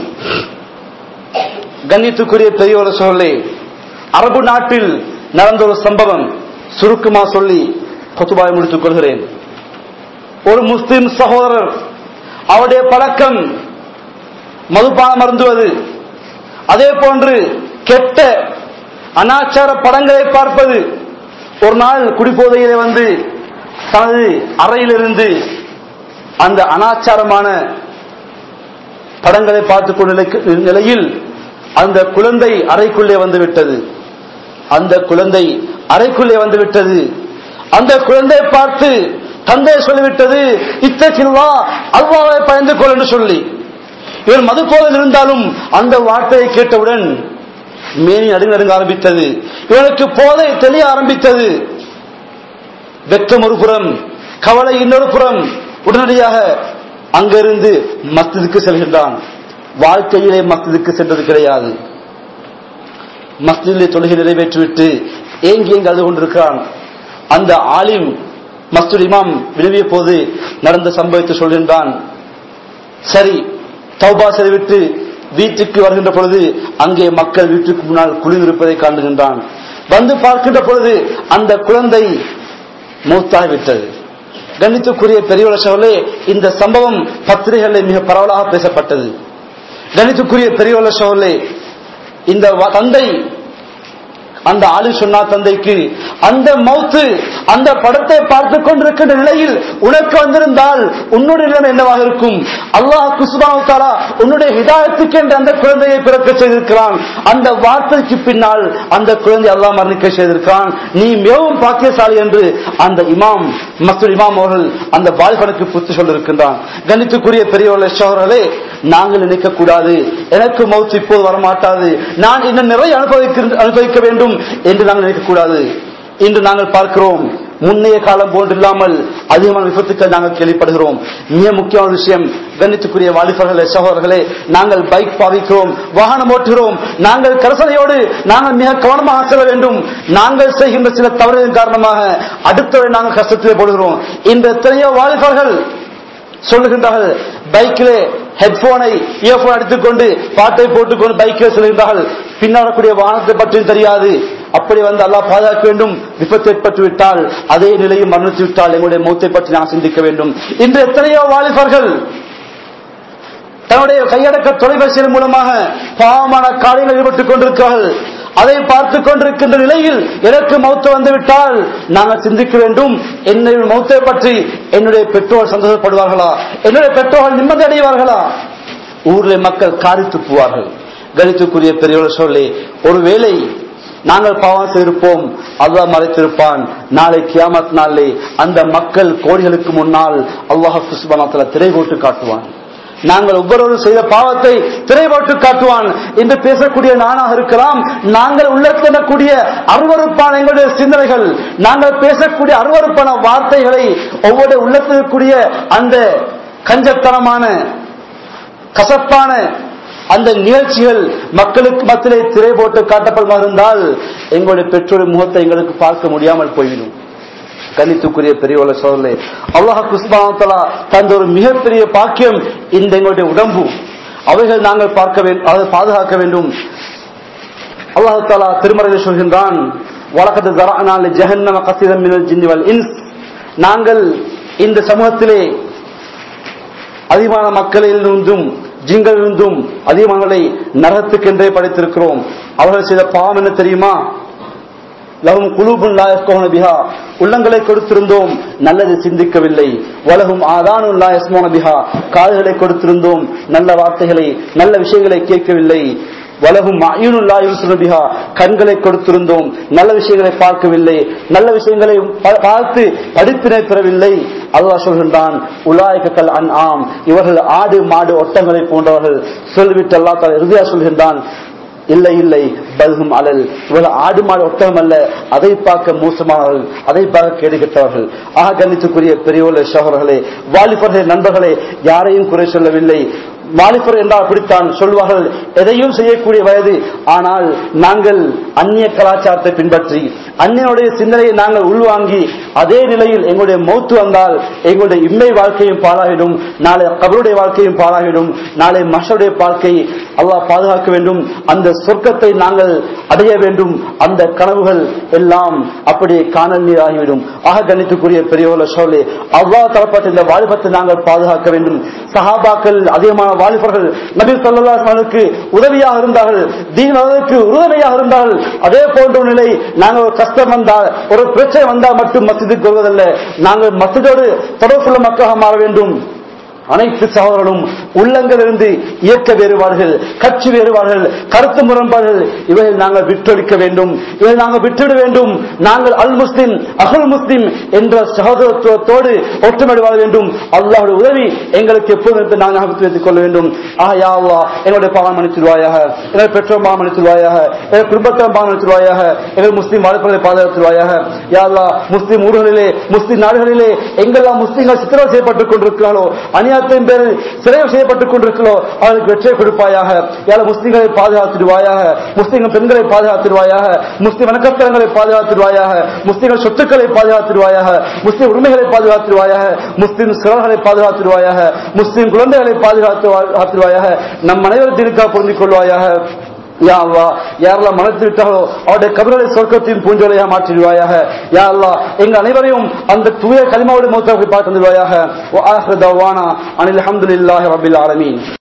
கண்ணியத்துக்குரிய பெரியவர் சொல்லே அரபு நாட்டில் நடந்த ஒரு சம்பவம் சுருக்கமா சொல்லி கொத்துபாய் முடித்துக் கொள்கிறேன் ஒரு முஸ்லிம் சகோதரர் அவருடைய பழக்கம் மதுபானம் அருந்துவது அதே போன்று கெட்ட அனாச்சார படங்களை பார்ப்பது ஒரு நாள் குடிபோதையிலே வந்து தனது அறையிலிருந்து அந்த அனாச்சாரமான படங்களை பார்த்துக் கொண்ட நிலையில் அந்த குழந்தை அறைக்குள்ளே வந்து விட்டது அந்த குழந்தை அறைக்குள்ளே வந்து விட்டது அந்த குழந்தை பார்த்து தந்தை சொல்லிவிட்டது இத்தகில்லா அல்வாவை பயந்து கொள் என்று சொல்லி இவர் மது போதில் இருந்தாலும் அந்த வார்த்தையை கேட்டவுடன் மேனி நடுங்க நடுங்க ஆரம்பித்தது இவனுக்கு போதை தெளிய ஆரம்பித்தது வெக்கம் ஒரு புறம் கவலை இன்னொரு புறம் உடனடியாக அங்கிருந்து மஸ்திதுக்கு செல்கின்றான் வாழ்க்கையிலே மஸ்திதுக்கு சென்றது கிடையாது மஸ்திதிலே தொழுகை நிறைவேற்றிவிட்டு ஏங்கி ஏங்கி அழுது கொண்டிருக்கிறான் அந்த ஆலிம் மஸ்துல் இமாம் வினவிய போது நடந்த சம்பவத்தை சொல்கின்றான் சரி தௌபா செய்துவிட்டு வீட்டுக்கு வருகின்ற பொழுது அங்கே மக்கள் வீட்டுக்கு முன்னால் குளிர்ந்திருப்பதை காணுகின்றான் வந்து பார்க்கின்ற பொழுது அந்த குழந்தை மூத்தாகிவிட்டது கணித்துக்குரிய பெரியவர சோழே இந்த சம்பவம் பத்திரிகைகளில் மிக பரவலாக பேசப்பட்டது கணித்துக்குரிய பெரியவர சோழே இந்த வ- தந்தை அந்த ஆளு சொன்னா தந்தைக்கு அந்த மௌத்து அந்த படத்தை பார்த்து கொண்டிருக்கின்ற நிலையில் உனக்கு வந்திருந்தால் உன்னுடைய நிலைமை என்னவாக இருக்கும் அல்லாஹ் குஸ்பாவுத்தாரா உன்னுடைய ஹிதாயத்துக்கு என்று அந்த குழந்தையை பிறக்க செய்திருக்கிறான் அந்த வார்த்தைக்கு பின்னால் அந்த குழந்தை அல்லாஹ் மரணிக்க செய்திருக்கிறான் நீ மிகவும் பாக்கியசாலி என்று அந்த இமாம் மஸ்தூர் இமாம் அவர்கள் அந்த வாலிபனுக்கு புத்து சொல்லிருக்கின்றான் கணித்துக்குரிய பெரியவர்களே சோழர்களே நாங்கள் நினைக்க கூடாது எனக்கு மௌத்து இப்போது வரமாட்டாது நான் இன்னும் நிறைய அனுபவிக்க அனுபவிக்க வேண்டும் என்று நாங்கள் நினைக்கக்கூடாது இன்று நாங்கள் பார்க்கிறோம் முன்னைய காலம் போன்றில்லாமல் அதிகமான விபத்துக்கள் நாங்கள் கேள்விப்படுகிறோம் மிக முக்கியமான விஷயம் கண்ணித்துக்குரிய வாலிபர்களே சகோதரர்களே நாங்கள் பைக் பாவிக்கிறோம் வாகனம் ஓட்டுகிறோம் நாங்கள் கரசனையோடு நாங்கள் மிக கவனமாக செல்ல வேண்டும் நாங்கள் செய்கின்ற சில தவறுகளின் காரணமாக அடுத்தவரை நாங்கள் கஷ்டத்திலே போடுகிறோம் இந்த எத்தனையோ வாலிபர்கள் சொல்லுகின்றார்கள் பைக்கிலே ஹெட்போனை இயர்போன் அடித்துக்கொண்டு பாட்டை போட்டுக்கொண்டு பைக்கில் செல்கின்றார்கள் பின்னாடக்கூடிய வாகனத்தை பற்றியும் தெரியாது அப்படி வந்து அல்லாஹ் பாதுகாக்க வேண்டும் விபத்து ஏற்பட்டு விட்டால் அதே நிலையும் மரணித்து விட்டால் எங்களுடைய மௌத்தை பற்றி நாம் சிந்திக்க வேண்டும் இன்று எத்தனையோ வாலிபர்கள் தன்னுடைய கையடக்க தொலைபேசியின் மூலமாக பாவமான காரியங்கள் ஈடுபட்டுக் கொண்டிருக்கிறார்கள் அதை பார்த்துக் கொண்டிருக்கின்ற நிலையில் எனக்கு மௌத்து வந்துவிட்டால் நாங்கள் சிந்திக்க வேண்டும் என்னுடைய மௌத்தை பற்றி என்னுடைய பெற்றோர் சந்தோஷப்படுவார்களா என்னுடைய பெற்றோர்கள் நிம்மதி அடைவார்களா ஊரில் மக்கள் காரி துப்புவார்கள் கணித்துக்குரிய பெரியவர் சொல்லி ஒருவேளை நாங்கள் பாவம் செய்திருப்போம் அல்லாஹ் மறைத்திருப்பான் நாளை கியாமத் நாளிலே அந்த மக்கள் கோடிகளுக்கு முன்னால் அல்லாஹ் சுஸ்பானத்துல திரை போட்டு காட்டுவான் நாங்கள் ஒவ்வொருவரும் செய்த பாவத்தை திரை போட்டு காட்டுவான் என்று பேசக்கூடிய நானாக இருக்கலாம் நாங்கள் உள்ளக்கூடிய அருவறுப்பான எங்களுடைய சிந்தனைகள் நாங்கள் பேசக்கூடிய அருவறுப்பான வார்த்தைகளை ஒவ்வொரு உள்ளத்தில் இருக்கக்கூடிய அந்த கஞ்சத்தனமான கசப்பான அந்த நிகழ்ச்சிகள் மக்களுக்கு மத்தியிலே திரை போட்டு காட்டப்படுமா இருந்தால் எங்களுடைய பெற்றோரின் முகத்தை எங்களுக்கு பார்க்க முடியாமல் போய்விடும் கணித்துக்குரிய பெரியவள சோதரே அல்லாஹ் குஸ்மாத்தலா தந்த ஒரு மிகப்பெரிய பாக்கியம் இந்த எங்களுடைய உடம்பு அவைகள் நாங்கள் பார்க்க வேண்டும் அதை பாதுகாக்க வேண்டும் அல்லாஹு தாலா திருமறையில் சொல்கின்றான் வழக்கத்து தரானால் ஜெகன்னம கசிதம் மினல் ஜின்னிவல் இன்ஸ் நாங்கள் இந்த சமூகத்திலே அதிகமான மக்களிலிருந்தும் ஜிங்களிலிருந்தும் அதிகமானவர்களை நரகத்துக்கென்றே படைத்திருக்கிறோம் அவர்கள் செய்த பாவம் என்ன தெரியுமா லகும் குலூபுன் லாயஸ்கோன பிஹா உள்ளங்களை கொடுத்திருந்தோம் நல்லது சிந்திக்கவில்லை வலகும் ஆதானும் லாயஸ்மோன பிஹா காதுகளை கொடுத்திருந்தோம் நல்ல வார்த்தைகளை நல்ல விஷயங்களை கேட்கவில்லை வலகும் பிஹா கண்களை கொடுத்திருந்தோம் நல்ல விஷயங்களை பார்க்கவில்லை நல்ல விஷயங்களை ப- பார்த்து படிப்பினை பெறவில்லை அல்லாஹ் சொல்கின்றான் உலாய்கல் அன் ஆம் இவர்கள் ஆடு மாடு ஒட்டங்களை போன்றவர்கள் சொல்லிவிட்டு அல்லா தலா இறுதியா சொல்கின்றான் இல்லை இல்லை பல்கும் அலல் இவர்கள் ஆடு மாடு ஒட்டகம் அல்ல அதை பார்க்க மோசமானவர்கள் அதை பார்க்க கேடு கெட்டவர்கள் ஆக கணித்துக்குரிய பெரியோர்களே சகோதரர்களே வாலிபர்களே நண்பர்களே யாரையும் குறை சொல்லவில்லை வாலிபர் என்றால் அப்படித்தான் சொல்வார்கள் எதையும் செய்யக்கூடிய வயது ஆனால் நாங்கள் அந்நிய கலாச்சாரத்தை பின்பற்றி அந்நியனுடைய சிந்தனையை நாங்கள் உள்வாங்கி அதே நிலையில் எங்களுடைய மௌத்து வந்தால் எங்களுடைய இம்மை வாழ்க்கையும் பாழாகிடும் நாளை கபருடைய வாழ்க்கையும் பாழாகிடும் நாளை மஷருடைய வாழ்க்கை அல்லாஹ் பாதுகாக்க வேண்டும் அந்த சொர்க்கத்தை நாங்கள் அடைய வேண்டும் அந்த கனவுகள் எல்லாம் அப்படியே காணல் நீராகிவிடும் ஆக கணித்துக்குரிய பெரியவர்கள சோழே அல்லாஹ் தரப்பட்ட இந்த வாலிபத்தை நாங்கள் பாதுகாக்க வேண்டும் சஹாபாக்கள் அதிகமான வாலிபர்கள் நபி சொல்லாஸ்மானுக்கு உதவியாக இருந்தார்கள் தீன் அளவுக்கு உறுதுணையாக இருந்தார்கள் அதே போன்ற ஒரு நிலை நாங்கள் ஒரு கஷ்டம் வந்தால் ஒரு பிரச்சனை வந்தால் மட்டும் மசிதுக்கு வருவதல்ல நாங்கள் மசிதோடு தொடர்புள்ள மக்களாக மாற வேண்டும் அனைத்து சகோதரர்களும் உள்ளங்களிலிருந்து இயக்க வேறுபாடுகள் கட்சி வேறுபாடுகள் கருத்து முரண்பாடுகள் இவைகள் நாங்கள் விட்டொழிக்க வேண்டும் இவை நாங்கள் விட்டுவிட வேண்டும் நாங்கள் அல் முஸ்லிம் அகுல் முஸ்லிம் என்ற சகோதரத்துவத்தோடு ஒற்றுமை வாழ வேண்டும் அல்லாஹ்வுடைய உதவி எங்களுக்கு எப்போதும் இருப்பதை நாங்கள் ஞாபகத்தில் வைத்துக் கொள்ள வேண்டும் ஆஹ் யா அல்லாஹ் எங்களுடைய பாவம் மன்னித்துருவாயாக எங்கள் பெற்றோர் பாவம் மன்னித்துருவாயாக எங்கள் குடும்பத்தினர் பாவம் மன்னித்துருவாயாக எங்கள் முஸ்லிம் வாழ்க்கைகளை பாதுகாத்துருவாயாக யா அல்லாஹ் முஸ்லிம் ஊர்களிலே முஸ்லிம் நாடுகளிலே எங்கெல்லாம் முஸ்லிம்கள் சித்திரவதை செய்யப்பட்டுக் கொண்டிருக்கிறார்களோ அநியாயத்தின் பேரில் சிறை செய்யப்பட்டுக் கொண்டிருக்கிறோ அவர்களுக்கு வெற்றியை கொடுப்பாயாக யார முஸ்லிம்களை பாதுகாத்துடுவாயாக முஸ்லிம் பெண்களை பாதுகாத்துடுவாயாக முஸ்லிம் வணக்கத்தலங்களை பாதுகாத்துடுவாயாக முஸ்லிம்கள் சொத்துக்களை பாதுகாத்துடுவாயாக முஸ்லிம் உரிமைகளை பாதுகாத்துடுவாயாக முஸ்லிம் சிறர்களை பாதுகாத்துடுவாயாக முஸ்லிம் குழந்தைகளை பாதுகாத்துடுவாயாக நம் அனைவரும் திருக்கா பொருந்திக் கொள்வாயாக யா அல்லா யாரெல்லாம் மனத்து விட்டார்களோ அவருடைய கபர்களை சொர்க்கத்தின் பூஞ்சோலையா மாற்றிடுவாயாக யா அல்லா எங்க அனைவரையும் அந்த தூய கலிமாவோட மூத்தவர்கள் பார்த்து தந்துடுவாயாக அனில் அஹமதுல்லாஹி ரபில் ஆலமீன்